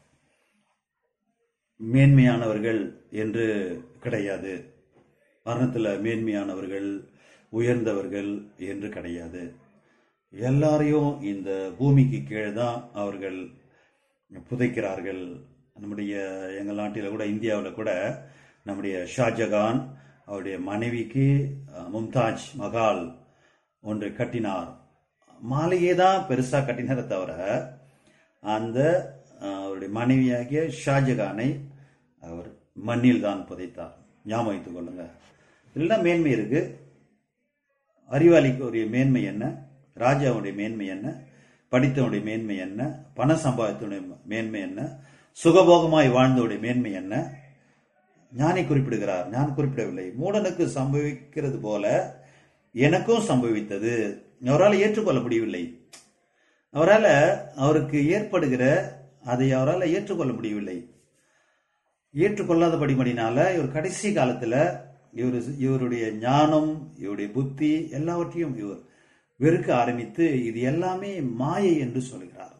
Speaker 1: மேன்மையானவர்கள் என்று கிடையாது மரணத்துல மேன்மையானவர்கள் உயர்ந்தவர்கள் என்று கிடையாது எல்லாரையும் இந்த பூமிக்கு கீழே தான் அவர்கள் புதைக்கிறார்கள் நம்முடைய எங்கள் நாட்டில் கூட இந்தியாவில் கூட நம்முடைய ஷாஜகான் அவருடைய மனைவிக்கு மும்தாஜ் மகால் ஒன்று கட்டினார் மாலையே தான் பெருசாக கட்டினாரே தவிர அந்த அவருடைய மனைவியாகிய ஷாஜகானை அவர் மண்ணில் தான் புதைத்தார் ஞாபகம் வைத்துக் கொள்ளுங்க இதெல்லாம் மேன்மை இருக்கு அறிவாளிக்கு ஒரு மேன்மை என்ன ராஜாவுடைய மேன்மை என்ன படித்தவனுடைய மேன்மை என்ன பண சம்பாதித்தனுடைய மேன்மை என்ன சுகபோகமாய் வாழ்ந்தவுடைய மேன்மை என்ன ஞானி குறிப்பிடுகிறார் நான் குறிப்பிடவில்லை மூடனுக்கு சம்பவிக்கிறது போல எனக்கும் சம்பவித்தது அவரால் ஏற்றுக்கொள்ள முடியவில்லை அவரால் அவருக்கு ஏற்படுகிற அதை அவரால் ஏற்றுக்கொள்ள முடியவில்லை ஏற்றுக்கொள்ளாதபடிமடினால இவர் கடைசி காலத்துல இவர் இவருடைய ஞானம் இவருடைய புத்தி எல்லாவற்றையும் இவர் வெறுக்க ஆரம்பித்து இது எல்லாமே மாயை என்று சொல்கிறார்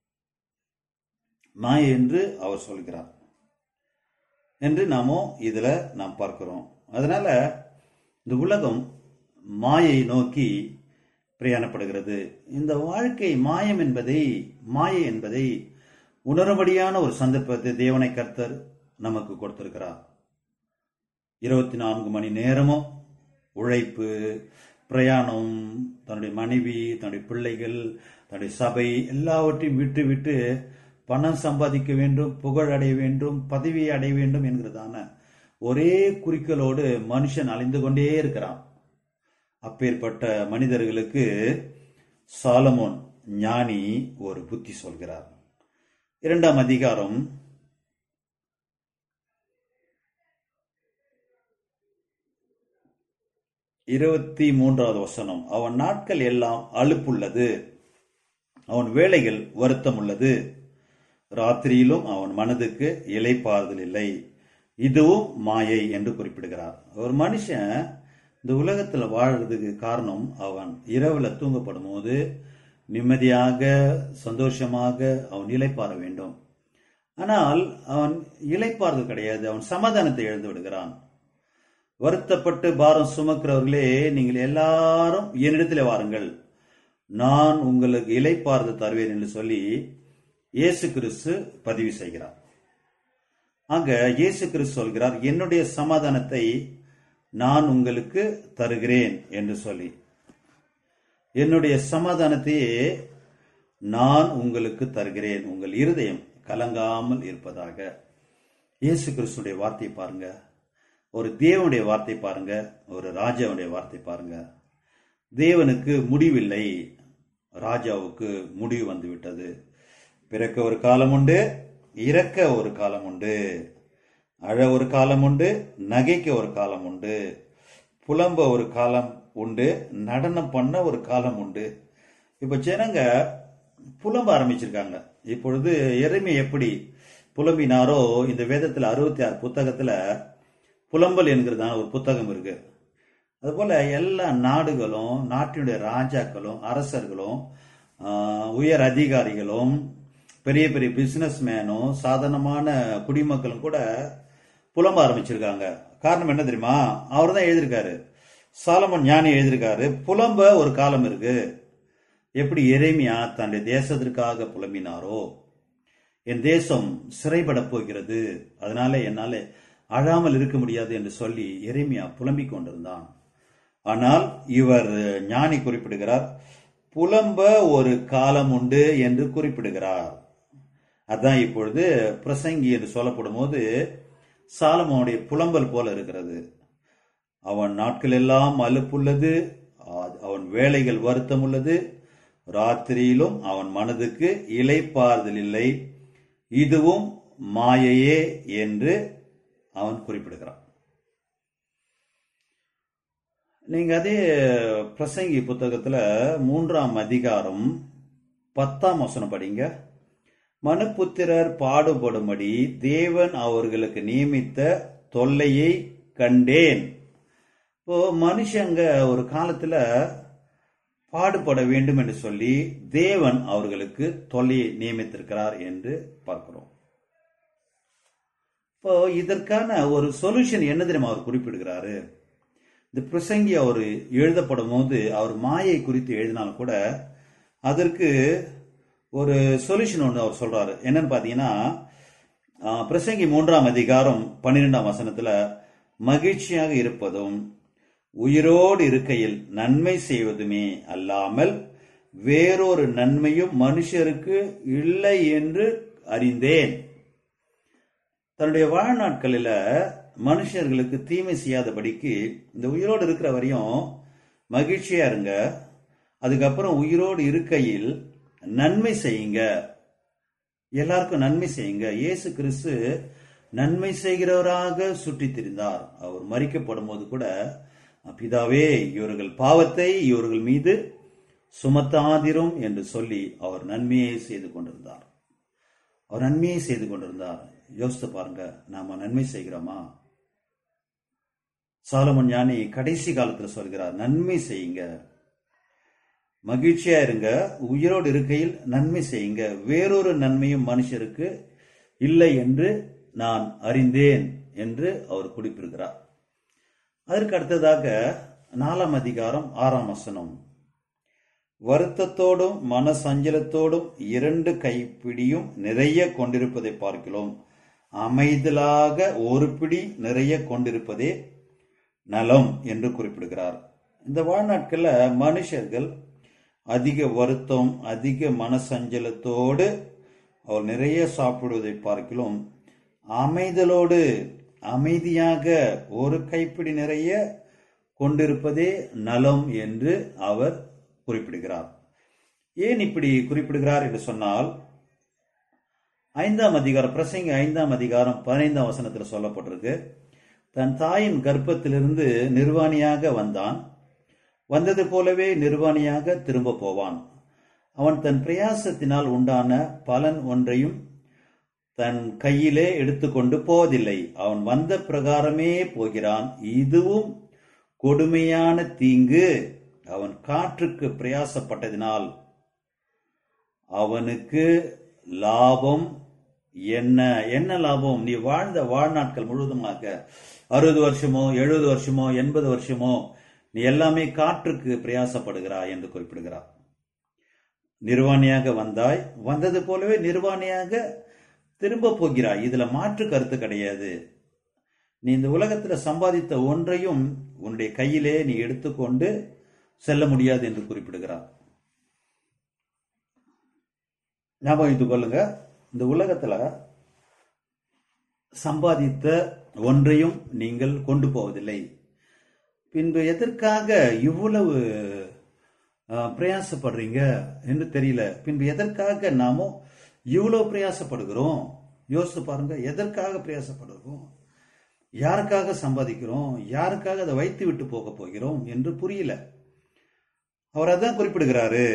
Speaker 1: மாயை என்று அவர் சொல்கிறார் என்று நாமோ இதுல நாம் பார்க்கிறோம் அதனால இந்த உலகம் மாயை நோக்கி பிரயாணப்படுகிறது இந்த வாழ்க்கை மாயம் என்பதை மாயை என்பதை உணரும்படியான ஒரு சந்தர்ப்பத்தை தேவனை கர்த்தர் நமக்கு கொடுத்திருக்கிறார் இருபத்தி நான்கு மணி நேரமும் உழைப்பு பிரயாணம் தன்னுடைய மனைவி தன்னுடைய பிள்ளைகள் தன்னுடைய சபை எல்லாவற்றையும் விட்டு விட்டு பணம் சம்பாதிக்க வேண்டும் புகழ் அடைய வேண்டும் பதவியை அடைய வேண்டும் என்கிறதான ஒரே குறிக்கோளோடு மனுஷன் அலைந்து கொண்டே இருக்கிறான் அப்பேற்பட்ட மனிதர்களுக்கு சாலமோன் ஞானி ஒரு புத்தி சொல்கிறார் இரண்டாம் அதிகாரம் இருபத்தி மூன்றாவது வசனம் அவன் நாட்கள் எல்லாம் அலுப்புள்ளது அவன் வேலைகள் வருத்தம் உள்ளது ராத்திரியிலும் அவன் மனதுக்கு இலைப்பாறுதல் இல்லை இதுவும் மாயை என்று குறிப்பிடுகிறார் ஒரு மனுஷன் இந்த உலகத்துல வாழறதுக்கு காரணம் அவன் இரவுல தூங்கப்படும் போது நிம்மதியாக சந்தோஷமாக அவன் இலைப்பாற வேண்டும் ஆனால் அவன் இலைப்பாறுதல் கிடையாது அவன் சமாதானத்தை இழந்து விடுகிறான் வருத்தப்பட்டு பாரம் சுமக்கிறவர்களே நீங்கள் எல்லாரும் என்னிடத்தில் வாருங்கள் நான் உங்களுக்கு இலைப்பாறுதல் தருவேன் என்று சொல்லி இயேசு கிறிஸ்து பதிவு செய்கிறார் அங்க இயேசு கிறிஸ்து சொல்கிறார் என்னுடைய சமாதானத்தை நான் உங்களுக்கு தருகிறேன் என்று சொல்லி என்னுடைய சமாதானத்தையே நான் உங்களுக்கு தருகிறேன் உங்கள் இருதயம் கலங்காமல் இருப்பதாக இயேசு கிறிஸ்துடைய வார்த்தை பாருங்க ஒரு தேவனுடைய வார்த்தை பாருங்க ஒரு ராஜாவுடைய வார்த்தை பாருங்க தேவனுக்கு முடிவில்லை ராஜாவுக்கு முடிவு வந்து விட்டது பிறக்க ஒரு காலம் உண்டு இறக்க ஒரு காலம் உண்டு அழ ஒரு காலம் உண்டு நகைக்க ஒரு காலம் உண்டு புலம்ப ஒரு காலம் உண்டு நடனம் பண்ண ஒரு காலம் உண்டு இப்ப ஜனங்க புலம்ப ஆரம்பிச்சிருக்காங்க இப்பொழுது எருமை எப்படி புலம்பினாரோ இந்த வேதத்துல அறுபத்தி ஆறு புத்தகத்துல புலம்பல் என்கிறதான ஒரு புத்தகம் இருக்கு அதுபோல எல்லா நாடுகளும் நாட்டினுடைய ராஜாக்களும் அரசர்களும் ஆஹ், உயர் அதிகாரிகளும் பெரிய பெரிய பிசினஸ் மேனும் சாதாரணமான குடிமக்களும் கூட புலம்ப ஆரம்பிச்சிருக்காங்க காரணம் என்ன தெரியுமா அவர் தான் எழுதியிருக்காரு சாலமன் ஞானி எழுதியிருக்காரு புலம்ப ஒரு காலம் இருக்கு எப்படி எரேமியா தன்னுடைய தேசத்திற்காக புலம்பினாரோ என் தேசம் சிறைப்படப் போகிறது அதனால என்னால அழாமல் இருக்க முடியாது என்று சொல்லி எரேமியா புலம்பிக் கொண்டிருந்தான் ஆனால் இவர் ஞானி குறிப்பிடுகிறார் புலம்ப ஒரு காலம் உண்டு என்று குறிப்பிடுகிறார் அதான் இப்பொழுது பிரசங்கி என்று சொல்லப்படும் போது சாலமோனுடைய புலம்பல் போல இருக்கிறது அவன் நாட்கள் எல்லாம் அலுப்புள்ளது ஆ- அவன் வேலைகள் வருத்தம் உள்ளது ராத்திரியிலும் அவன் மனதுக்கு இலைப்பாறுதல் இல்லை இதுவும் மாயையே என்று அவன் குறிப்பிடுகிறான் நீங்க அதே பிரசங்கி புத்தகத்துல மூன்றாம் அதிகாரம் பத்தாம் வசனம் படிங்க மனுப்புத்திரர் பாடுபடும்படி தேவன் அவர்களுக்கு நியமித்த தொல்லையை கண்டேன் இப்போ மனுஷங்க ஒரு காலத்துல பாடுபட வேண்டும் என்று சொல்லி தேவன் அவர்களுக்கு தொல்லையை நியமித்திருக்கிறார் என்று பார்க்கிறோம் இப்போ இதற்கான ஒரு சொல்யூஷன் என்ன தெரியுமா அவர் குறிப்பிடுகிறாரு இந்த பிரசங்கி அவர் எழுதப்படும் போது அவர் மாயை குறித்து எழுதினாலும் கூட அதற்கு ஒரு சொல்யூஷன் ஒன்று அவர் சொல்றாரு என்னன்னு பார்த்தீங்கன்னா ஆஹ், பிரசங்கி மூன்றாம் அதிகாரம் பன்னிரெண்டாம் வசனத்துல மகிழ்ச்சியாக இருப்பதும் உயிரோடு இருக்கையில் நன்மை செய்வதுமே அல்லாமல் வேறொரு நன்மையும் மனுஷருக்கு இல்லை என்று அறிந்தேன் தன்னுடைய வாழ்நாட்களில மனுஷர்களுக்கு தீமை செய்யாதபடிக்கு இந்த உயிரோடு இருக்கிற வரையும் மகிழ்ச்சியா இருங்க அதுக்கப்புறம் உயிரோடு இருக்கையில் நன்மை செய்யுங்க எல்லாருக்கும் நன்மை செய்யுங்க இயேசு கிறிஸ்து நன்மை செய்கிறவராக சுற்றித் திரிந்தார் அவர் மறிக்கப்படும் போது கூட பிதாவே இவர்கள் பாவத்தை இவர்கள் மீது சுமத்தாதிரும் என்று சொல்லி அவர் நன்மையை செய்து கொண்டிருந்தார் அவர் நன்மையை செய்து கொண்டிருந்தார் யோசித்து பாருங்க நாம நன்மை செய்கிறோமா சாலமன் ஞானி கடைசி காலத்துல சொல்கிறார் நன்மை செய்யுங்க மகிழ்ச்சியா இருங்க உயிரோடு இருக்கையில் நன்மை செய்யுங்க வேறொரு நன்மையும் மனுஷருக்கு இல்லை என்று நான் அறிந்தேன் என்று அவர் குறிப்பிடுகிறார் அதற்கு அடுத்ததாக நாலாம் அதிகாரம் ஆறாம் வசனம் வருத்தத்தோடும் மன சஞ்சலத்தோடும் இரண்டு கைப்பிடியும் நிறைய கொண்டிருப்பதை பார்க்கிறோம் அமைதலாக ஒரு பிடி நிறைய கொண்டிருப்பதே நலம் என்று குறிப்பிடுகிறார் இந்த வாழ்நாட்கள்ல மனுஷர்கள் அதிக வருத்தம் அதிக மனசஞ்சலத்தோடு அவர் நிறைய சாப்பிடுவதை பார்க்கிலும் அமைதலோடு அமைதியாக ஒரு கைப்பிடி நிறைய கொண்டிருப்பதே நலம் என்று அவர் குறிப்பிடுகிறார் ஏன் இப்படி குறிப்பிடுகிறார் என்று சொன்னால் ஐந்தாம் அதிகாரம் பிரசங்க ஐந்தாம் அதிகாரம் பதினைந்தாம் வசனத்தில் சொல்லப்பட்டிருக்கு தன் தாயின் கர்ப்பத்திலிருந்து நிர்வாணியாக வந்தான் வந்தது போலவே நிர்வாணியாக திரும்ப போவான் அவன் தன் பிரயாசத்தினால் உண்டான பலன் ஒன்றையும் தன் கையிலே எடுத்துக்கொண்டு போவதில்லை அவன் வந்த பிரகாரமே போகிறான் இதுவும் கொடுமையான தீங்கு அவன் காற்றுக்கு பிரயாசப்பட்டதினால் அவனுக்கு லாபம் என்ன என்ன லாபம் நீ வாழ்ந்த வாழ்நாட்கள் முழுவதுமாக அறுபது வருஷமோ எழுபது வருஷமோ எண்பது வருஷமோ நீ எல்லாமே காற்றுக்கு பிரயாசப்படுகிறாய் என்று குறிப்பிடுகிறார் நிர்வாணியாக வந்தாய் வந்தது போலவே நிர்வாணியாக திரும்ப போகிறாய் இதுல மாற்று கருத்து கிடையாது நீ இந்த உலகத்துல சம்பாதித்த ஒன்றையும் உன்னுடைய கையிலே நீ எடுத்துக்கொண்டு செல்ல முடியாது என்று குறிப்பிடுகிறார் ஞாபகம் இது கொள்ளுங்க இந்த உலகத்துல சம்பாதித்த ஒன்றையும் நீங்கள் கொண்டு போவதில்லை பின்பு எதற்காக இவ்வளவு அஹ், பிரயாசப்படுறீங்க என்று தெரியல பின்பு எதற்காக நாமோ இவ்வளவு பிரயாசப்படுகிறோம் யோசித்து பாருங்க எதற்காக பிரயாசப்படுகிறோம் யாருக்காக சம்பாதிக்கிறோம் யாருக்காக அதை வைத்து விட்டு போக போகிறோம் என்று புரியல அவர் அதான் குறிப்பிடுகிறாரு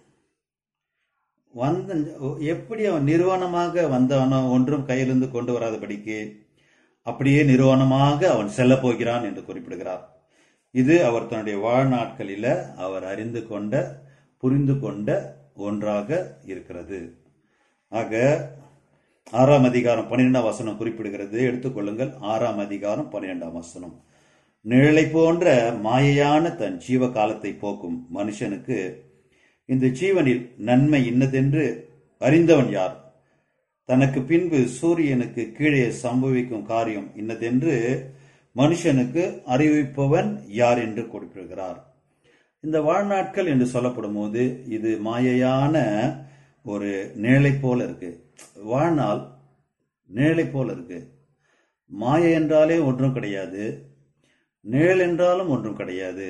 Speaker 1: வந்த எப்படி அவன் நிறுவனமாக வந்தானோ ஒன்றும் கையிலிருந்து கொண்டு வராதபடிக்கு அப்படியே நிறுவனமாக அவன் செல்ல போகிறான் என்று குறிப்பிடுகிறார் இது அவர் தன்னுடைய வாழ்நாட்களில அவர் அறிந்து கொண்ட புரிந்து கொண்ட ஒன்றாக இருக்கிறது ஆக ஆறாம் அதிகாரம் பன்னிரெண்டாம் வசனம் குறிப்பிடுகிறது எடுத்துக்கொள்ளுங்கள் ஆறாம் அதிகாரம் பன்னிரெண்டாம் வசனம் நிழலை போன்ற மாயையான தன் ஜீவ காலத்தை போக்கும் மனுஷனுக்கு இந்த ஜீவனில் நன்மை இன்னதென்று அறிந்தவன் யார் தனக்கு பின்பு சூரியனுக்கு கீழே சம்பவிக்கும் காரியம் இன்னதென்று மனுஷனுக்கு அறிவிப்பவன் யார் என்று குறிப்பிடுகிறார் இந்த வாழ்நாட்கள் என்று சொல்லப்படும் போது இது மாயையான ஒரு நிழலை போல இருக்கு வாழ்நாள் நிழலை போல இருக்கு மாயை என்றாலே ஒன்றும் கிடையாது நிழல் என்றாலும் ஒன்றும் கிடையாது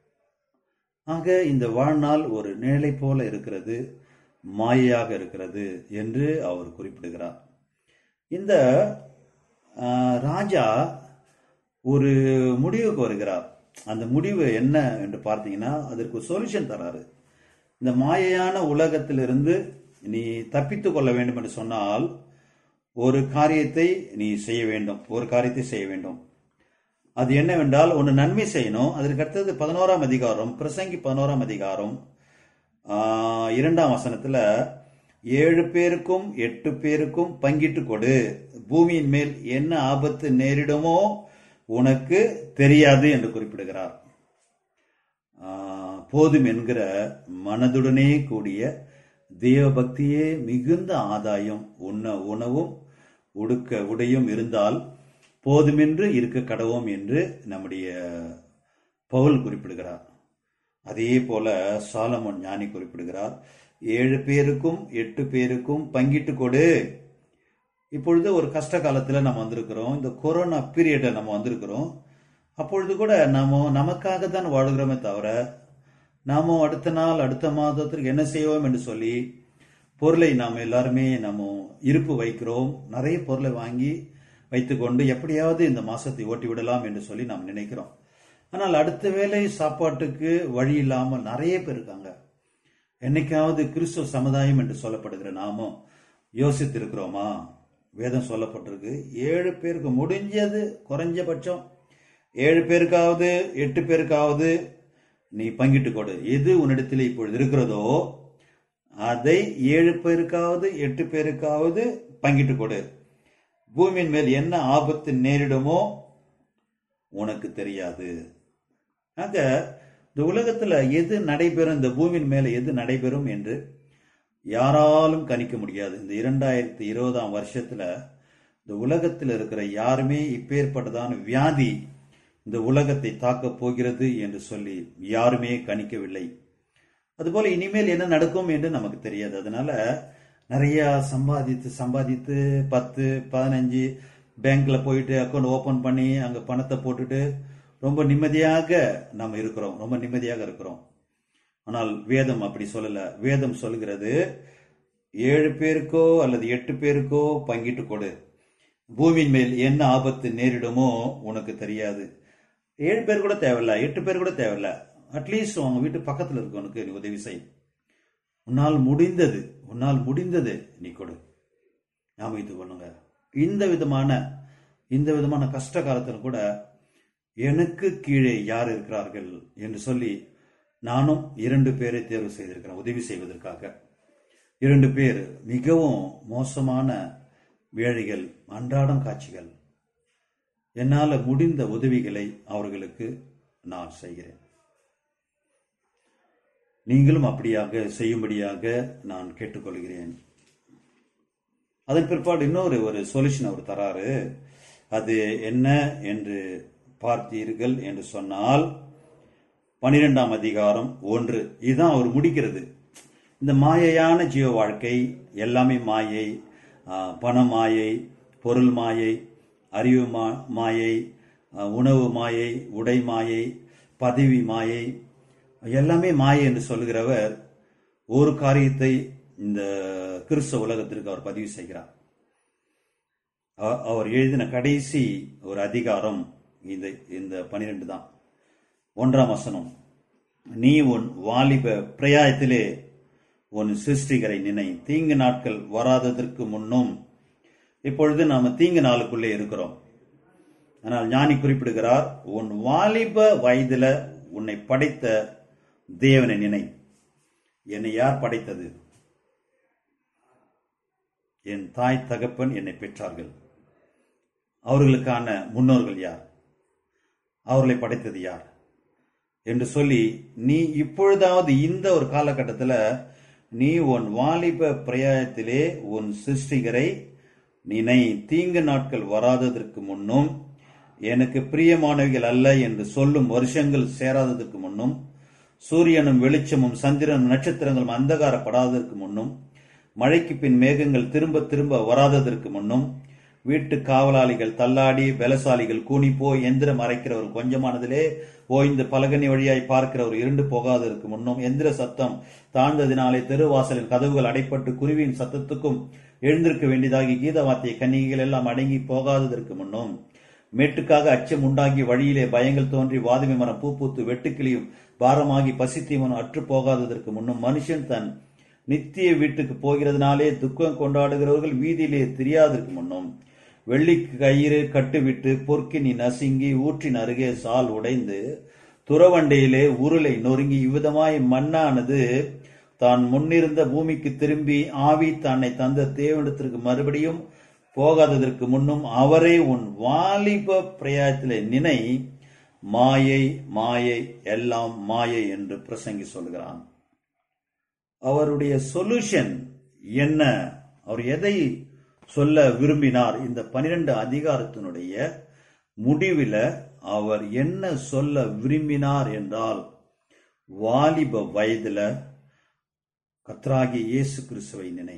Speaker 1: ஆக இந்த வாழ்நாள் ஒரு நிழலை போல இருக்கிறது மாயையாக இருக்கிறது என்று அவர் குறிப்பிடுகிறார் இந்த ஆஹ், ராஜா ஒரு முடிவுக்கு வருகிறார் அந்த முடிவு என்ன என்று பார்த்தீங்கன்னா அதற்கு ஒரு சொல்யூஷன் தராரு இந்த மாயையான உலகத்திலிருந்து நீ தப்பித்துக் கொள்ள வேண்டும் என்று சொன்னால் ஒரு காரியத்தை நீ செய்ய வேண்டும் ஒரு காரியத்தை செய்ய வேண்டும் அது என்னவென்றால் ஒன்று நன்மை செய்யணும் அதற்கு அடுத்தது பதினோராம் அதிகாரம் பிரசங்கி பதினோராம் அதிகாரம் ஆஹ், இரண்டாம் வசனத்துல ஏழு பேருக்கும் எட்டு பேருக்கும் பங்கிட்டு கொடு பூமியின் மேல் என்ன ஆபத்து நேரிடுமோ உனக்கு தெரியாது என்று குறிப்பிடுகிறார் ஆஹ், போதும் என்கிற மனதுடனே கூடிய தேவபக்தியே மிகுந்த ஆதாயம் உண்ண உணவும் உடுக்க உடையும் இருந்தால் போதுமென்று இருக்க கடவோம் என்று நம்முடைய பவுல் குறிப்பிடுகிறார் அதே போல சாலமோன் ஞானி குறிப்பிடுகிறார் ஏழு பேருக்கும் எட்டு பேருக்கும் பங்கிட்டு கொடு இப்பொழுது ஒரு கஷ்ட காலத்துல நம்ம வந்திருக்கிறோம் இந்த கொரோனா பீரியட்ல நம்ம வந்திருக்கிறோம் அப்பொழுது கூட நாம நமக்காக தான் வாழுகிறோமே தவிர நாம அடுத்த நாள் அடுத்த மாதத்திற்கு என்ன செய்வோம் என்று சொல்லி பொருளை நாம் எல்லாருமே நம்ம இருப்பு வைக்கிறோம் நிறைய பொருளை வாங்கி வைத்துக்கொண்டு எப்படியாவது இந்த மாசத்தை ஓட்டி விடலாம் என்று சொல்லி நாம் நினைக்கிறோம் ஆனால் அடுத்த வேளை சாப்பாட்டுக்கு வழி இல்லாமல் நிறைய பேர் இருக்காங்க என்னைக்காவது கிறிஸ்துவ சமுதாயம் என்று சொல்லப்படுகிற நாமும் யோசித்திருக்கிறோமா வேதம் சொல்லப்பட்டிருக்கு ஏழு பேருக்கு முடிஞ்சது குறைஞ்சபட்சம் ஏழு பேருக்காவது எட்டு பேருக்காவது நீ பங்கிட்டு கொடு எது உன்னிடத்தில் இப்பொழுது இருக்கிறதோ அதை ஏழு பேருக்காவது எட்டு பேருக்காவது பங்கிட்டு கொடு பூமியின் மேல் என்ன ஆபத்து நேரிடுமோ உனக்கு தெரியாது ஆக இந்த உலகத்துல எது நடைபெறும் இந்த பூமியின் மேல எது நடைபெறும் என்று யாராலும் கணிக்க முடியாது இந்த இரண்டாயிரத்தி இருபதாம் வருஷத்துல இந்த உலகத்தில் இருக்கிற யாருமே இப்பேற்பட்டதான வியாதி இந்த உலகத்தை தாக்கப் போகிறது என்று சொல்லி யாருமே கணிக்கவில்லை அதுபோல இனிமேல் என்ன நடக்கும் என்று நமக்கு தெரியாது அதனால நிறைய சம்பாதித்து சம்பாதித்து பத்து பதினஞ்சு பேங்க்ல போயிட்டு அக்கௌண்ட் ஓபன் பண்ணி அங்க பணத்தை போட்டுட்டு ரொம்ப நிம்மதியாக நம்ம இருக்கிறோம் ரொம்ப நிம்மதியாக இருக்கிறோம் ஆனால் வேதம் அப்படி சொல்லல வேதம் சொல்கிறது ஏழு பேருக்கோ அல்லது எட்டு பேருக்கோ பங்கிட்டு கொடு பூமியின் மேல் என்ன ஆபத்து நேரிடுமோ உனக்கு தெரியாது ஏழு பேர் கூட தேவையில்ல எட்டு பேர் கூட தேவையில்ல அட்லீஸ்ட் அவங்க வீட்டு பக்கத்தில் இருக்கவனுக்கு நீ உதவி செய் உன்னால் முடிந்தது உன்னால் முடிந்தது நீ கொடு ஞாபகத்துக்கு பண்ணுங்க இந்த விதமான இந்த விதமான கஷ்ட காலத்தில் கூட எனக்கு கீழே யார் இருக்கிறார்கள் என்று சொல்லி நானும் இரண்டு பேரை தேர்வு செய்திருக்கிறேன் உதவி செய்வதற்காக இரண்டு பேர் மிகவும் மோசமான வேலைகள் அன்றாடம் காட்சிகள் என்னால் முடிந்த உதவிகளை அவர்களுக்கு நான் செய்கிறேன் நீங்களும் அப்படியாக செய்யும்படியாக நான் கேட்டுக்கொள்கிறேன் அதன் பிற்பாடு இன்னொரு ஒரு சொல்யூஷன் அவர் தராரு அது என்ன என்று பார்த்தீர்கள் என்று சொன்னால் பனிரெண்டாம் அதிகாரம் ஒன்று இதுதான் அவர் முடிக்கிறது இந்த மாயையான ஜீவ வாழ்க்கை எல்லாமே மாயை ஆ, பண மாயை பொருள் மாயை அறிவு மா மாயை ஆ, உணவு மாயை உடை மாயை பதவி மாயை எல்லாமே மாயை என்று சொல்லுகிறவர் ஒரு காரியத்தை இந்த கிறிஸ்தவ உலகத்திற்கு அவர் பதிவு செய்கிறார் அ- அவர் எழுதின கடைசி ஒரு அதிகாரம் இந்த இந்த பனிரெண்டு தான் ஒன்றாம் வசனம் நீ உன் வாலிப பிரயாயத்திலே உன் சிருஷ்டிகரை நினை தீங்கு நாட்கள் வராததற்கு முன்னும் இப்பொழுது நாம தீங்கு நாளுக்குள்ளே இருக்கிறோம் ஆனால் ஞானி குறிப்பிடுகிறார் உன் வாலிப வயதுல உன்னை படைத்த தேவனை நினை என்னை யார் படைத்தது என் தாய் தகப்பன் என்னை பெற்றார்கள் அவர்களுக்கான முன்னோர்கள் யார் அவர்களை படைத்தது யார் என்று சொல்லி நீ இப்பொழுதாவது இந்த ஒரு காலகட்டத்தில் நீ உன் வாலிப பிரயாயத்திலே உன் சிருஷ்டிகரை நினை தீங்கு நாட்கள் வராததற்கு முன்னும் எனக்கு பிரியமானவைகள் அல்ல என்று சொல்லும் வருஷங்கள் சேராததற்கு முன்னும் சூரியனும் வெளிச்சமும் சந்திரனும் நட்சத்திரங்களும் அந்தகாரப்படாததற்கு முன்னும் மழைக்கு பின் மேகங்கள் திரும்ப திரும்ப வராததற்கு முன்னும் வீட்டு காவலாளிகள் தள்ளாடி பலசாலிகள் கூனிப்போ எந்திரம் அரைக்கிறவர் கொஞ்சமானதிலே ஓய்ந்து பலகனி வழியாய் பார்க்கிறவர் இருண்டு போகாததற்கு முன்னும் எந்திர சத்தம் தாழ்ந்ததினாலே தெருவாசலின் கதவுகள் அடைப்பட்டு குருவியின் சத்தத்துக்கும் எழுந்திருக்க வேண்டியதாகி கீதவாத்திய கன்னிகைகள் எல்லாம் அடங்கி போகாததற்கு முன்னும் மேட்டுக்காக அச்சம் உண்டாகி வழியிலே பயங்கள் தோன்றி வாதுமை மரம் பூ பூத்து வெட்டுக்கிளியும் பாரமாகி பசித்தீவனும் அற்று போகாததற்கு முன்னும் மனுஷன் தன் நித்திய வீட்டுக்கு போகிறதுனாலே துக்கம் கொண்டாடுகிறவர்கள் வீதியிலே தெரியாததற்கு முன்னும் வெள்ளிக்கு கயிறு கட்டுவிட்டு பொற்கினி நசுங்கி ஊற்றின் அருகே சால் உடைந்து துறவண்டையிலே உருளை நொறுங்கி இவ்விதமாய் மண்ணானது தான் முன்னிருந்த பூமிக்கு திரும்பி ஆவி தன்னை தந்த தேவனிடத்திற்கு மறுபடியும் போகாததற்கு முன்னும் அவரே உன் வாலிப பிரயாயத்திலே நினை மாயை மாயை எல்லாம் மாயை என்று பிரசங்கி சொல்கிறான் அவருடைய சொல்யூஷன் என்ன அவர் எதை சொல்ல விரும்பினார் இந்த பனிரெண்டு அதிகாரத்தினுடைய முடிவில் அவர் என்ன சொல்ல விரும்பினார் என்றால் வாலிப வயதுல கத்ராகிய இயேசு கிறிஸ்துவை நினை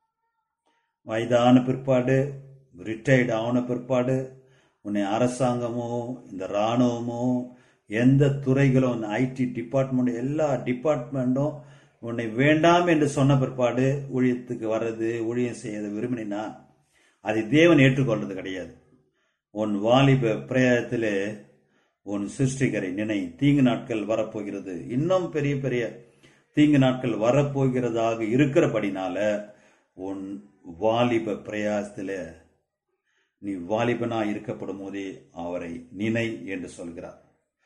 Speaker 1: வயதான பிற்பாடு ரிட்டையர்ட் ஆன பிற்பாடு உன்னை அரசாங்கமோ இந்த இராணுவமோ எந்த துறைகளும் ஐடி டிபார்ட்மெண்ட் எல்லா டிபார்ட்மெண்ட்டும் உன்னை வேண்டாம் என்று சொன்ன பிற்பாடு ஊழியத்துக்கு வர்றது ஊழியம் செய்ய விரும்பினா அதை தேவன் ஏற்றுக்கொள்றது கிடையாது உன் வாலிப பிரயாயத்திலே உன் சிருஷ்டிகரை நினை தீங்கு நாட்கள் வரப்போகிறது இன்னும் பெரிய பெரிய தீங்கு நாட்கள் வரப்போகிறதாக இருக்கிறபடினால உன் வாலிப பிரயாசத்துல நீ வாலிபனா இருக்கப்படும் போதே அவரை நினை என்று சொல்கிறார்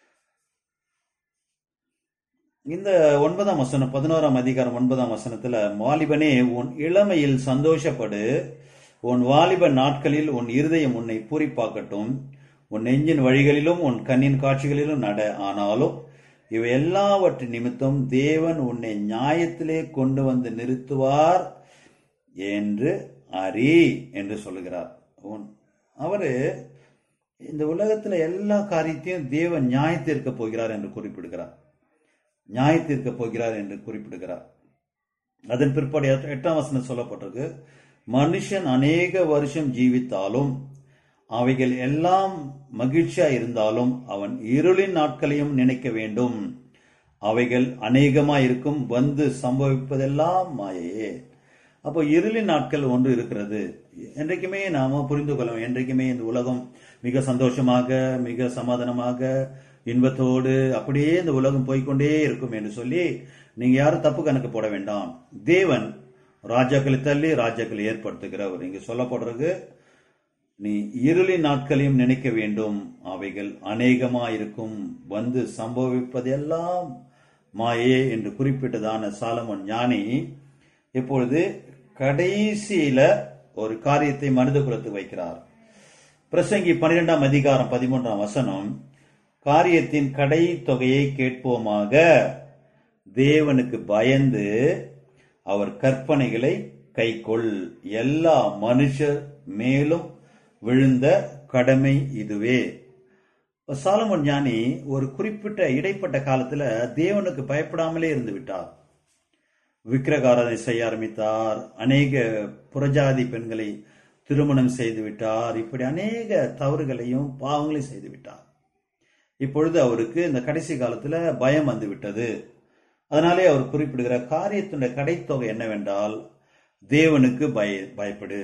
Speaker 1: இந்த ஒன்பதாம் வசனம் பதினோராம் அதிகாரம் ஒன்பதாம் வசனத்துல வாலிபனே உன் இளமையில் சந்தோஷப்படு உன் வாலிப நாட்களில் உன் இருதயம் உன்னை பூரிப்பாக்கட்டும் உன் நெஞ்சின் வழிகளிலும் உன் கண்ணின் காட்சிகளிலும் நட ஆனாலும் இவை எல்லாவற்றின் நிமித்தம் தேவன் உன்னை நியாயத்திலே கொண்டு வந்து நிறுத்துவார் என்று அறி என்று சொல்லுகிறார் உன் அவரு இந்த உலகத்துல எல்லா காரியத்தையும் தேவன் நியாயத்திற்க போகிறார் என்று குறிப்பிடுகிறார் நியாயத்திற்க போகிறார் என்று குறிப்பிடுகிறார் அதன் பிற்பாடு எட்ட- எட்டாம் வசனம் சொல்லப்பட்டிருக்கு மனுஷன் அநேக வருஷம் ஜீவித்தாலும் அவைகள் எல்லாம் மகிழ்ச்சியா இருந்தாலும் அவன் இருளின் நாட்களையும் நினைக்க வேண்டும் அவைகள் அநேகமா இருக்கும் வந்து சம்பவிப்பதெல்லாம் மாயையே அப்போ இருளின் நாட்கள் ஒன்று இருக்கிறது என்றைக்குமே நாம புரிந்து கொள்ளவும் என்றைக்குமே இந்த உலகம் மிக சந்தோஷமாக மிக சமாதானமாக இன்பத்தோடு அப்படியே இந்த உலகம் போய்க்கொண்டே இருக்கும் என்று சொல்லி நீங்க யாரும் தப்பு கணக்கு போட வேண்டாம் தேவன் ராஜாக்களை தள்ளி ராஜாக்களை ஏற்படுத்துகிறவர் இங்க சொல்லப்படுறது நீ இருளின் நாட்களையும் நினைக்க வேண்டும் அவைகள் அநேகமாயிருக்கும் வந்து சம்பவிப்பதெல்லாம் மாயே என்று குறிப்பிட்டதான சாலமன் ஞானி இப்பொழுது கடைசியில ஒரு காரியத்தை மனித குலத்துக்கு வைக்கிறார் பிரசங்கி பன்னிரெண்டாம் அதிகாரம் பதிமூன்றாம் வசனம் காரியத்தின் கடை தொகையை கேட்போமாக தேவனுக்கு பயந்து அவர் கற்பனைகளை கைக்கொள் எல்லா மனுஷர் மேலும் விழுந்த கடமை இதுவே சாலமன் ஞானி ஒரு குறிப்பிட்ட இடைப்பட்ட காலத்துல தேவனுக்கு பயப்படாமலே இருந்து விட்டார் விக்கிரகாரனை செய்ய ஆரம்பித்தார் அநேக புறஜாதி பெண்களை திருமணம் செய்து விட்டார் இப்படி அநேக தவறுகளையும் பாவங்களையும் செய்து விட்டார் இப்பொழுது அவருக்கு இந்த கடைசி காலத்துல பயம் வந்து விட்டது அதனாலே அவர் குறிப்பிடுகிற காரியத்தினுடைய கடைத்தொகை என்னவென்றால் தேவனுக்கு பய பயப்படு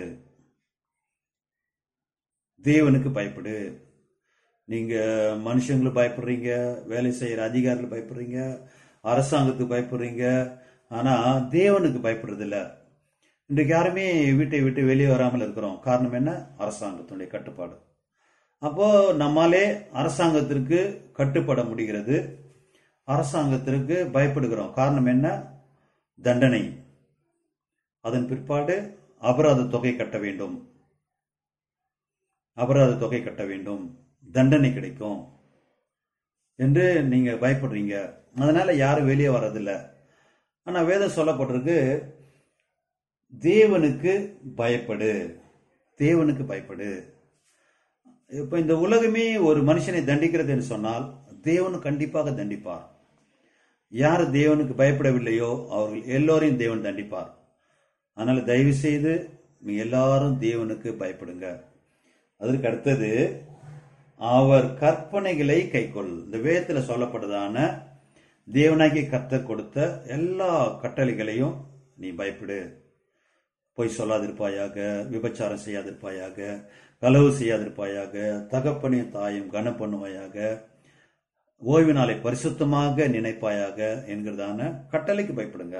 Speaker 1: தேவனுக்கு பயப்படு நீங்க மனுஷங்களுக்கு பயப்படுறீங்க வேலை செய்யற அதிகாரிகள் பயப்படுறீங்க அரசாங்கத்துக்கு பயப்படுறீங்க ஆனா தேவனுக்கு பயப்படுறது இல்ல இன்றைக்கு யாருமே வீட்டை விட்டு வெளியே வராமல் இருக்கிறோம் காரணம் என்ன அரசாங்கத்தினுடைய கட்டுப்பாடு அப்போ நம்மாலே அரசாங்கத்திற்கு கட்டுப்பட முடிகிறது அரசாங்கத்திற்கு பயப்படுகிறோம் காரணம் என்ன தண்டனை அதன் பிற்பாடு அபராத தொகை கட்ட வேண்டும் அபராத தொகை கட்ட வேண்டும் தண்டனை கிடைக்கும் என்று நீங்க பயப்படுறீங்க அதனால யாரும் வெளியே வர்றதில்ல ஆனா வேதம் சொல்லப்பட்டிருக்கு தேவனுக்கு பயப்படு தேவனுக்கு பயப்படு இப்ப இந்த உலகமே ஒரு மனுஷனை தண்டிக்கிறது என்று சொன்னால் தேவன் கண்டிப்பாக தண்டிப்பார் யார் தேவனுக்கு பயப்படவில்லையோ அவர்கள் எல்லோரையும் தேவன் தண்டிப்பார் அதனால தயவு செய்து நீ எல்லாரும் தேவனுக்கு பயப்படுங்க அதற்கு அடுத்தது அவர் கற்பனைகளை கைக்கொள் இந்த வேதத்துல சொல்லப்பட்டதான தேவனாகி கர்த்தர் கொடுத்த எல்லா கட்டளைகளையும் நீ பயப்படு பொய் சொல்லாதிருப்பாயாக விபச்சாரம் செய்யாதிருப்பாயாக களவு செய்யாதிருப்பாயாக தகப்பனையும் தாயும் கனம் பண்ணுவாயாக ஓய்வு நாளை பரிசுத்தமாக நினைப்பாயாக என்கிறதான கட்டளைக்கு பயப்படுங்க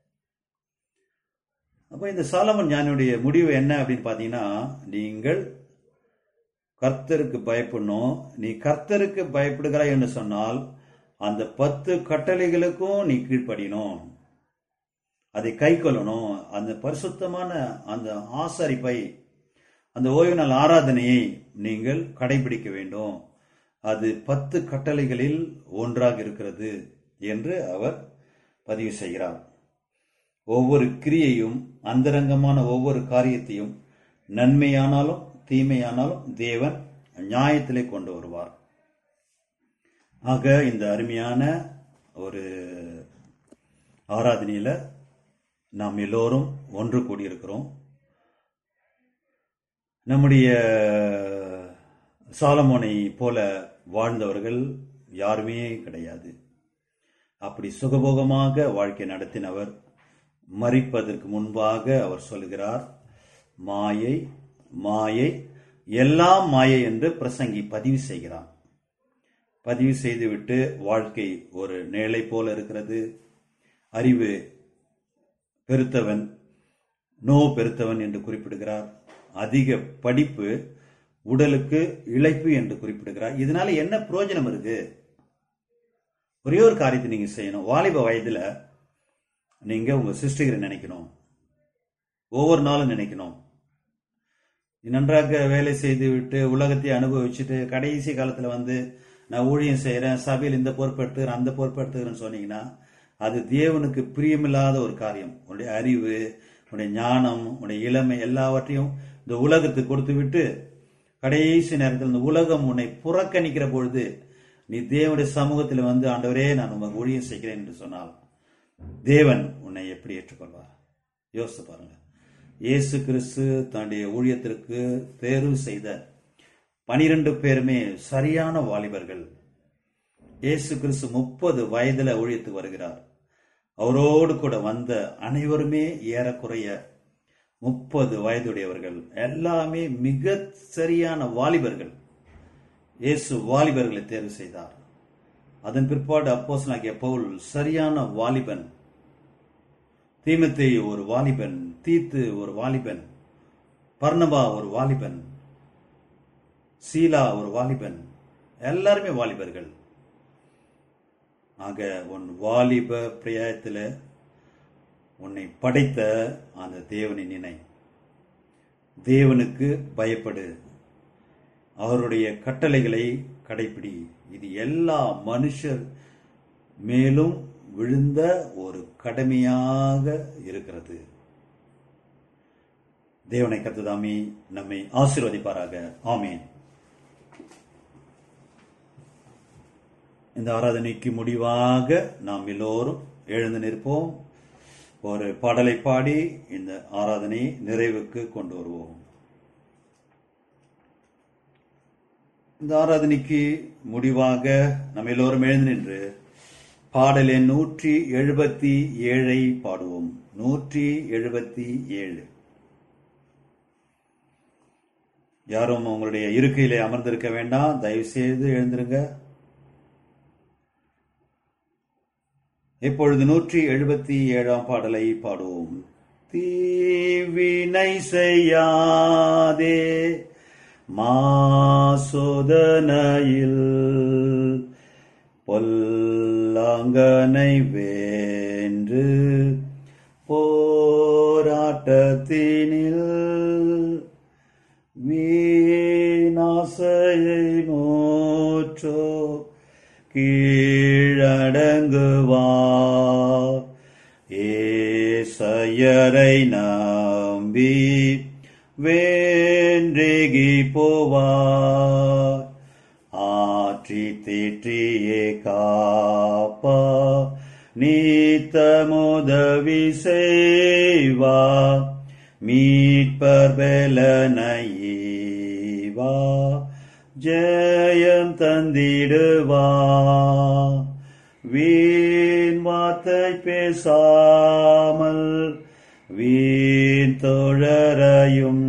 Speaker 1: அப்ப இந்த சாலமன் ஞானியுடைய முடிவு என்ன அப்படின்னு பாத்தீங்கன்னா நீங்கள் கர்த்தருக்கு பயப்படணும் நீ கர்த்தருக்கு பயப்படுகிறாய் என்று சொன்னால் அந்த பத்து கட்டளைகளுக்கும் நீ கீழ்ப்படியணும் அதை கை கொள்ளணும் அந்த பரிசுத்தமான அந்த ஆசரிப்பை அந்த ஓய்வு நாள் ஆராதனையை நீங்கள் கடைபிடிக்க வேண்டும் அது பத்து கட்டளைகளில் ஒன்றாக இருக்கிறது என்று அவர் பதிவு செய்கிறார் ஒவ்வொரு கிரியையும் அந்தரங்கமான ஒவ்வொரு காரியத்தையும் நன்மையானாலும் தீமையானாலும் தேவன் நியாயத்திலே கொண்டு வருவார் ஆக இந்த அருமையான ஒரு ஆராதனையில நாம் எல்லோரும் ஒன்று கூடியிருக்கிறோம் நம்முடைய சாலமோனை போல வாழ்ந்தவர்கள் யாருமே கிடையாது அப்படி சுகபோகமாக வாழ்க்கை நடத்தினவர் மறிப்பதற்கு முன்பாக அவர் சொல்கிறார் மாயை மாயை எல்லாம் மாயை என்று பிரசங்கி பதிவு செய்கிறார் பதிவு செய்துவிட்டு வாழ்க்கை ஒரு நிழலை போல இருக்கிறது அறிவு பெருத்தவன் நோ பெருத்தவன் என்று குறிப்பிடுகிறார் அதிக படிப்பு உடலுக்கு இழைப்பு என்று குறிப்பிடுகிறார் இதனால என்ன பிரயோஜனம் இருக்கு ஒரே ஒரு காரியத்தை நீங்க செய்யணும் வாலிப வயதுல நீங்க உங்க சிருஷ்டிகரை நினைக்கணும் ஒவ்வொரு நாளும் நினைக்கணும் நன்றாக வேலை செய்து விட்டு உலகத்தை அனுபவிச்சுட்டு கடைசி காலத்துல வந்து நான் ஊழியம் செய்யறேன் சபையில் இந்த பொறுப்பெடுத்துக்கிறேன் அந்த பொறுப்பெடுத்துக்கிறேன்னு சொன்னீங்கன்னா அது தேவனுக்கு பிரியமில்லாத ஒரு காரியம் உன்னுடைய அறிவு உன்னுடைய ஞானம் உன்னுடைய இளமை எல்லாவற்றையும் இந்த உலகத்துக்கு கொடுத்து விட்டு கடைசி நேரத்தில் இந்த உலகம் உன்னை புறக்கணிக்கிற பொழுது நீ தேவனுடைய சமூகத்தில் வந்து ஆண்டவரே நான் உங்க ஊழியம் செய்கிறேன் என்று சொன்னால் தேவன் உன்னை எப்படி ஏற்றுக்கொள்வார் யோசித்து பாருங்க இயேசு கிறிஸ்து தன்னுடைய ஊழியத்திற்கு தேர்வு செய்த பனிரெண்டு பேருமே சரியான வாலிபர்கள் இயேசு கிறிஸ்து முப்பது வயதுல ஊழியத்துக்கு வருகிறார் அவரோடு கூட வந்த அனைவருமே ஏறக்குறைய முப்பது வயதுடையவர்கள் எல்லாமே மிக சரியான வாலிபர்கள் இயேசு வாலிபர்களை தேர்வு செய்தார் அதன் பிற்பாடு அப்போஸ்தலனாகிய பவுல் சரியான வாலிபன் தீமத்தை ஒரு வாலிபன் தீத்து ஒரு வாலிபன் பர்ணபா ஒரு வாலிபன் சீலா ஒரு வாலிபன் எல்லாருமே வாலிபர்கள் ஆக உன் வாலிப பிரியாயத்தில் உன்னை படைத்த அந்த தேவனை நினை தேவனுக்கு பயப்படு அவருடைய கட்டளைகளை கடைப்பிடி இது எல்லா மனுஷர் மேலும் விழுந்த ஒரு கடமையாக இருக்கிறது தேவனை கத்துதாமி நம்மை ஆசீர்வதிப்பாராக ஆமேன் இந்த ஆராதனைக்கு முடிவாக நாம் எல்லோரும் எழுந்து நிற்போம் ஒரு பாடலை பாடி இந்த ஆராதனையை நிறைவுக்கு கொண்டு வருவோம் இந்த ஆராதனைக்கு முடிவாக நம்ம எல்லோரும் எழுந்து நின்று பாடல் எண் நூற்றி எழுபத்தி ஏழை பாடுவோம் நூற்றி எழுபத்தி ஏழு யாரும் உங்களுடைய இருக்கையிலே அமர்ந்திருக்க வேண்டாம் தயவு செய்து எழுந்திருங்க இப்பொழுது நூற்றி எழுபத்தி ஏழாம் பாடலை பாடுவோம் தீவினை செய்யாதே மாசோதனையில் பொல்லாங்கனை வேன்று போராட்டத்தினில் வீணாசையை மோற்றோ கீழடங்குவா ஏசையரை நம்பி வேன்றேகி போவார் ஆற்றி தேற்றியே காப்பா நீத்தமுதவி செய்வா மீட்பர் பெலனையீவா ஜெயம் தந்திடுவா வீண் வார்த்தை பேசாமல் வீண் தோழரையும்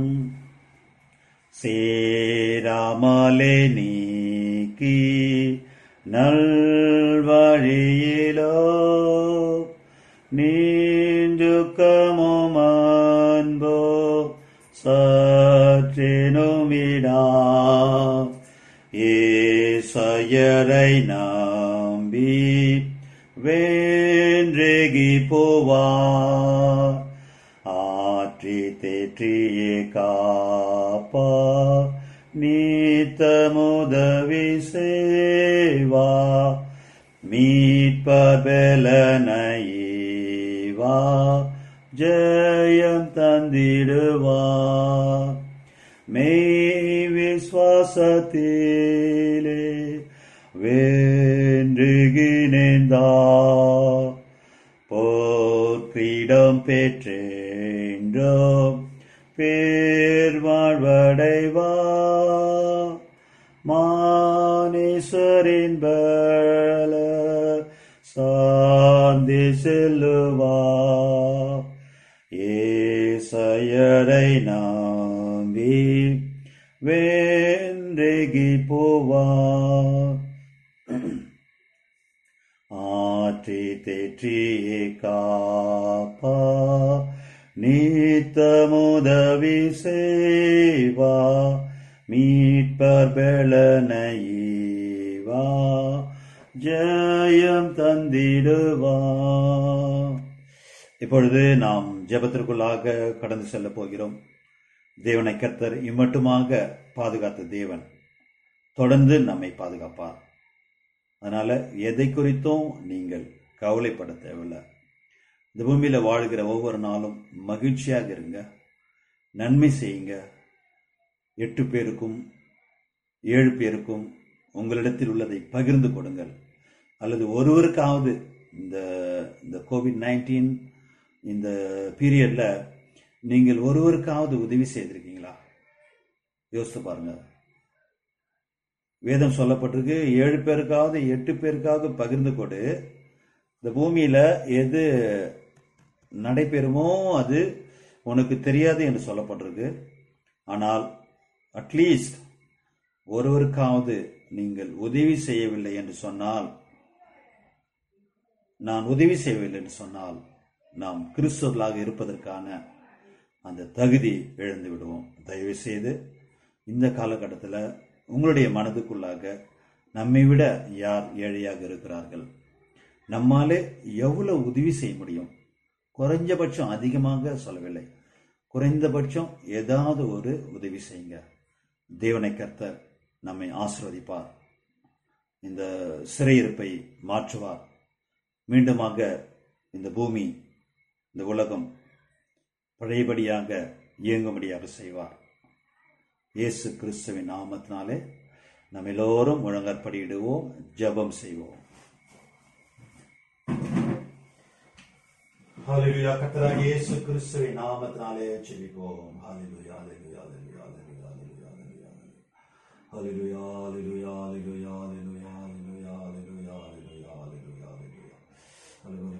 Speaker 1: சேராமலே நீக்கி நல்வழியிலோ நீஞ்சுக்கமும் அன்போ சற்றினுமிடா ஏசையரை நம்பி வேன்றேகி போவார் ஆற்றி தேற்றியே காப்பா நீத்தமுதவி சேவா மீட்பபலனைவா ஜெயம் தந்திடுவா மெய் விஸ்வாசத்திலே வேண்டுகினேந்தா போர்க்கிடம் பெற்றேன்றோம் பேர் வாழ்வடைவா மானேஸ்வரின் பல சாந்தி செல்லுவா ஏசையரை நம்பி வேன்றேகி போவா ஆற்றி தேற்றியே காப்பா நீத்தமுதவி சேவா மீட்பர் பெலனையீவா ஜெயம் தந்திடுவா இப்பொழுது நாம் ஜெபத்திற்குள்ளாக கடந்து செல்ல போகிறோம் தேவனை கர்த்தர் இம்மட்டுமாக பாதுகாத்த தேவன் தொடர்ந்து நம்மை பாதுகாப்பார் அதனால எதை குறித்தும் நீங்கள் கவலைப்பட தேவையில்லை இந்த பூமியில வாழ்கிற ஒவ்வொரு நாளும் மகிழ்ச்சியாக இருங்க நன்மை செய்யுங்க எட்டு பேருக்கும் ஏழு பேருக்கும் உங்களிடத்தில் உள்ளதை பகிர்ந்து கொடுங்கள் அல்லது ஒருவருக்காவது இந்த இந்த கோவிட் நைன்டீன் இந்த பீரியட்ல நீங்கள் ஒருவருக்காவது உதவி செய்திருக்கீங்களா யோசித்து பாருங்க வேதம் சொல்லப்பட்டிருக்கு ஏழு பேருக்காவது எட்டு பேருக்காவது பகிர்ந்து கொடு இந்த பூமியில எது நடைபெறுமோ அது உனக்கு தெரியாது என்று சொல்லப்பட்டிருக்கு ஆனால் அட்லீஸ்ட் ஒருவருக்காவது நீங்கள் உதவி செய்யவில்லை என்று சொன்னால் நான் உதவி செய்யவில்லை என்று சொன்னால் நாம் கிறிஸ்தவர்களாக இருப்பதற்கான அந்த தகுதி இழந்து விடுவோம் தயவு செய்து இந்த காலகட்டத்தில் உங்களுடைய மனதுக்குள்ளாக நம்மை விட யார் ஏழையாக இருக்கிறார்கள் நம்மாலே எவ்வளவு உதவி செய்ய முடியும் குறைஞ்சபட்சம் அதிகமாக சொல்லவில்லை குறைந்தபட்சம் ஏதாவது ஒரு உதவி செய்யுங்க தேவனை கர்த்தர் நம்மை ஆசிர்வதிப்பார் இந்த சிறையிருப்பை மாற்றுவார் மீண்டுமாக இந்த பூமி இந்த உலகம் பழையபடியாக இயங்கும்படியாக செய்வார் இயேசு கிறிஸ்துவின் நாமத்தினாலே நம்ம எல்லோரும் முழங்கற்படியிடுவோம் ஜெபம் செய்வோம் ஹalleluya கர்த்தராகிய இயேசு கிறிஸ்துவின் நாமத்தினாலே ஜெபிப்போம் ஹalleluya ஹalleluya ஹalleluya ஹalleluya ஹalleluya ஹalleluya ஹalleluya ஹalleluya ஹalleluya ஹalleluya ஹalleluya ஹalleluya ஹalleluya ஹalleluya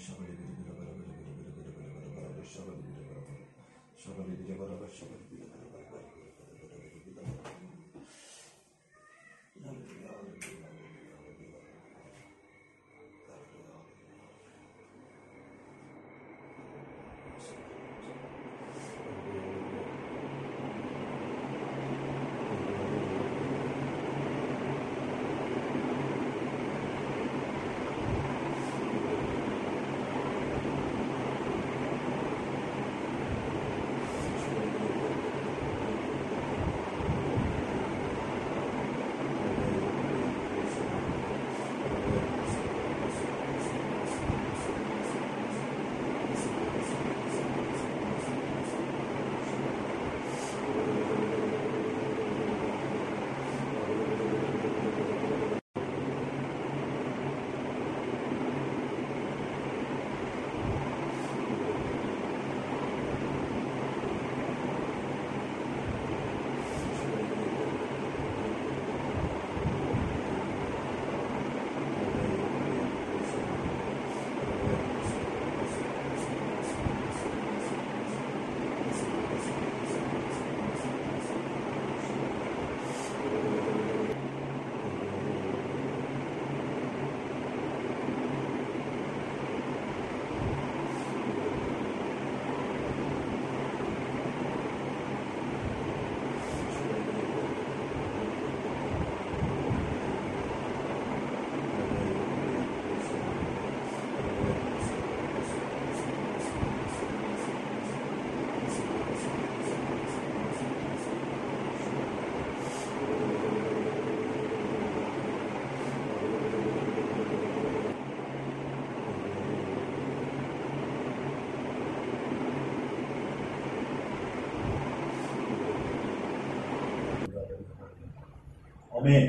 Speaker 1: அமேன்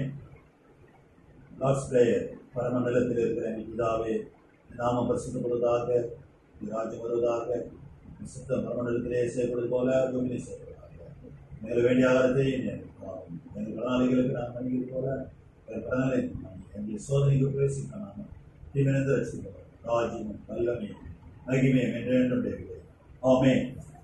Speaker 1: லார்ட்ஸ் பிரேயர் பரமண்டலத்தில் இருக்கிற எங்கள் பிதாவே நாமம் பிரசித்தப்படுவதாக நீ ராஜ்யம் வருவதாக நீ சித்தம் பரமண்டலத்திலே செய்யப்படுவது போல பூமியிலே செய்யப்படுவதாக மேலும் வேண்டிய ஆகாரத்தை எங்கள் கடனாளிகளுக்கு நாம் மன்னிக்கிறது போல எங்கள் கடனாளி எங்கள் சோதனைக்கு பிரவேசிக்காம தீவிரந்து ரசிக்கப்படும் ராஜ்யம் வல்லமை மகிமை என்று ஆமென்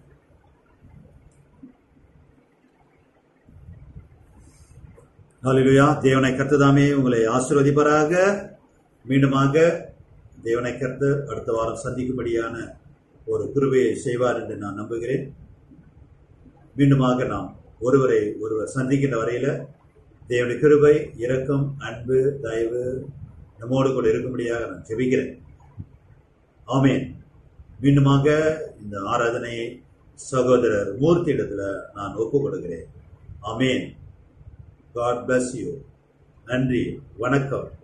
Speaker 1: ஹalleluya தேவனை கர்த்ததாமே உங்களை ஆசீர்வதிப்பாராக மீண்டுமாக தேவனை கர்த்து அடுத்த வாரம் சந்திக்கும்படியான ஒரு கிருபையை செய்வார் என்று நான் நம்புகிறேன் மீண்டுமாக நாம் ஒருவரை ஒருவர் சந்திக்கின்ற வரையில தேவனுடைய கிருபை இரக்கம் அன்பு தயவு நம்மோடு கூட இருக்கும்படியாக நான் ஜெபிக்கிறேன் ஆமேன் மீண்டுமாக இந்த ஆராதனையை சகோதரர் மூர்த்தி இடத்துல நான் ஒப்புக் கொடுக்கிறேன் ஆமேன் காட் bless யூ நன்றி வணக்கம்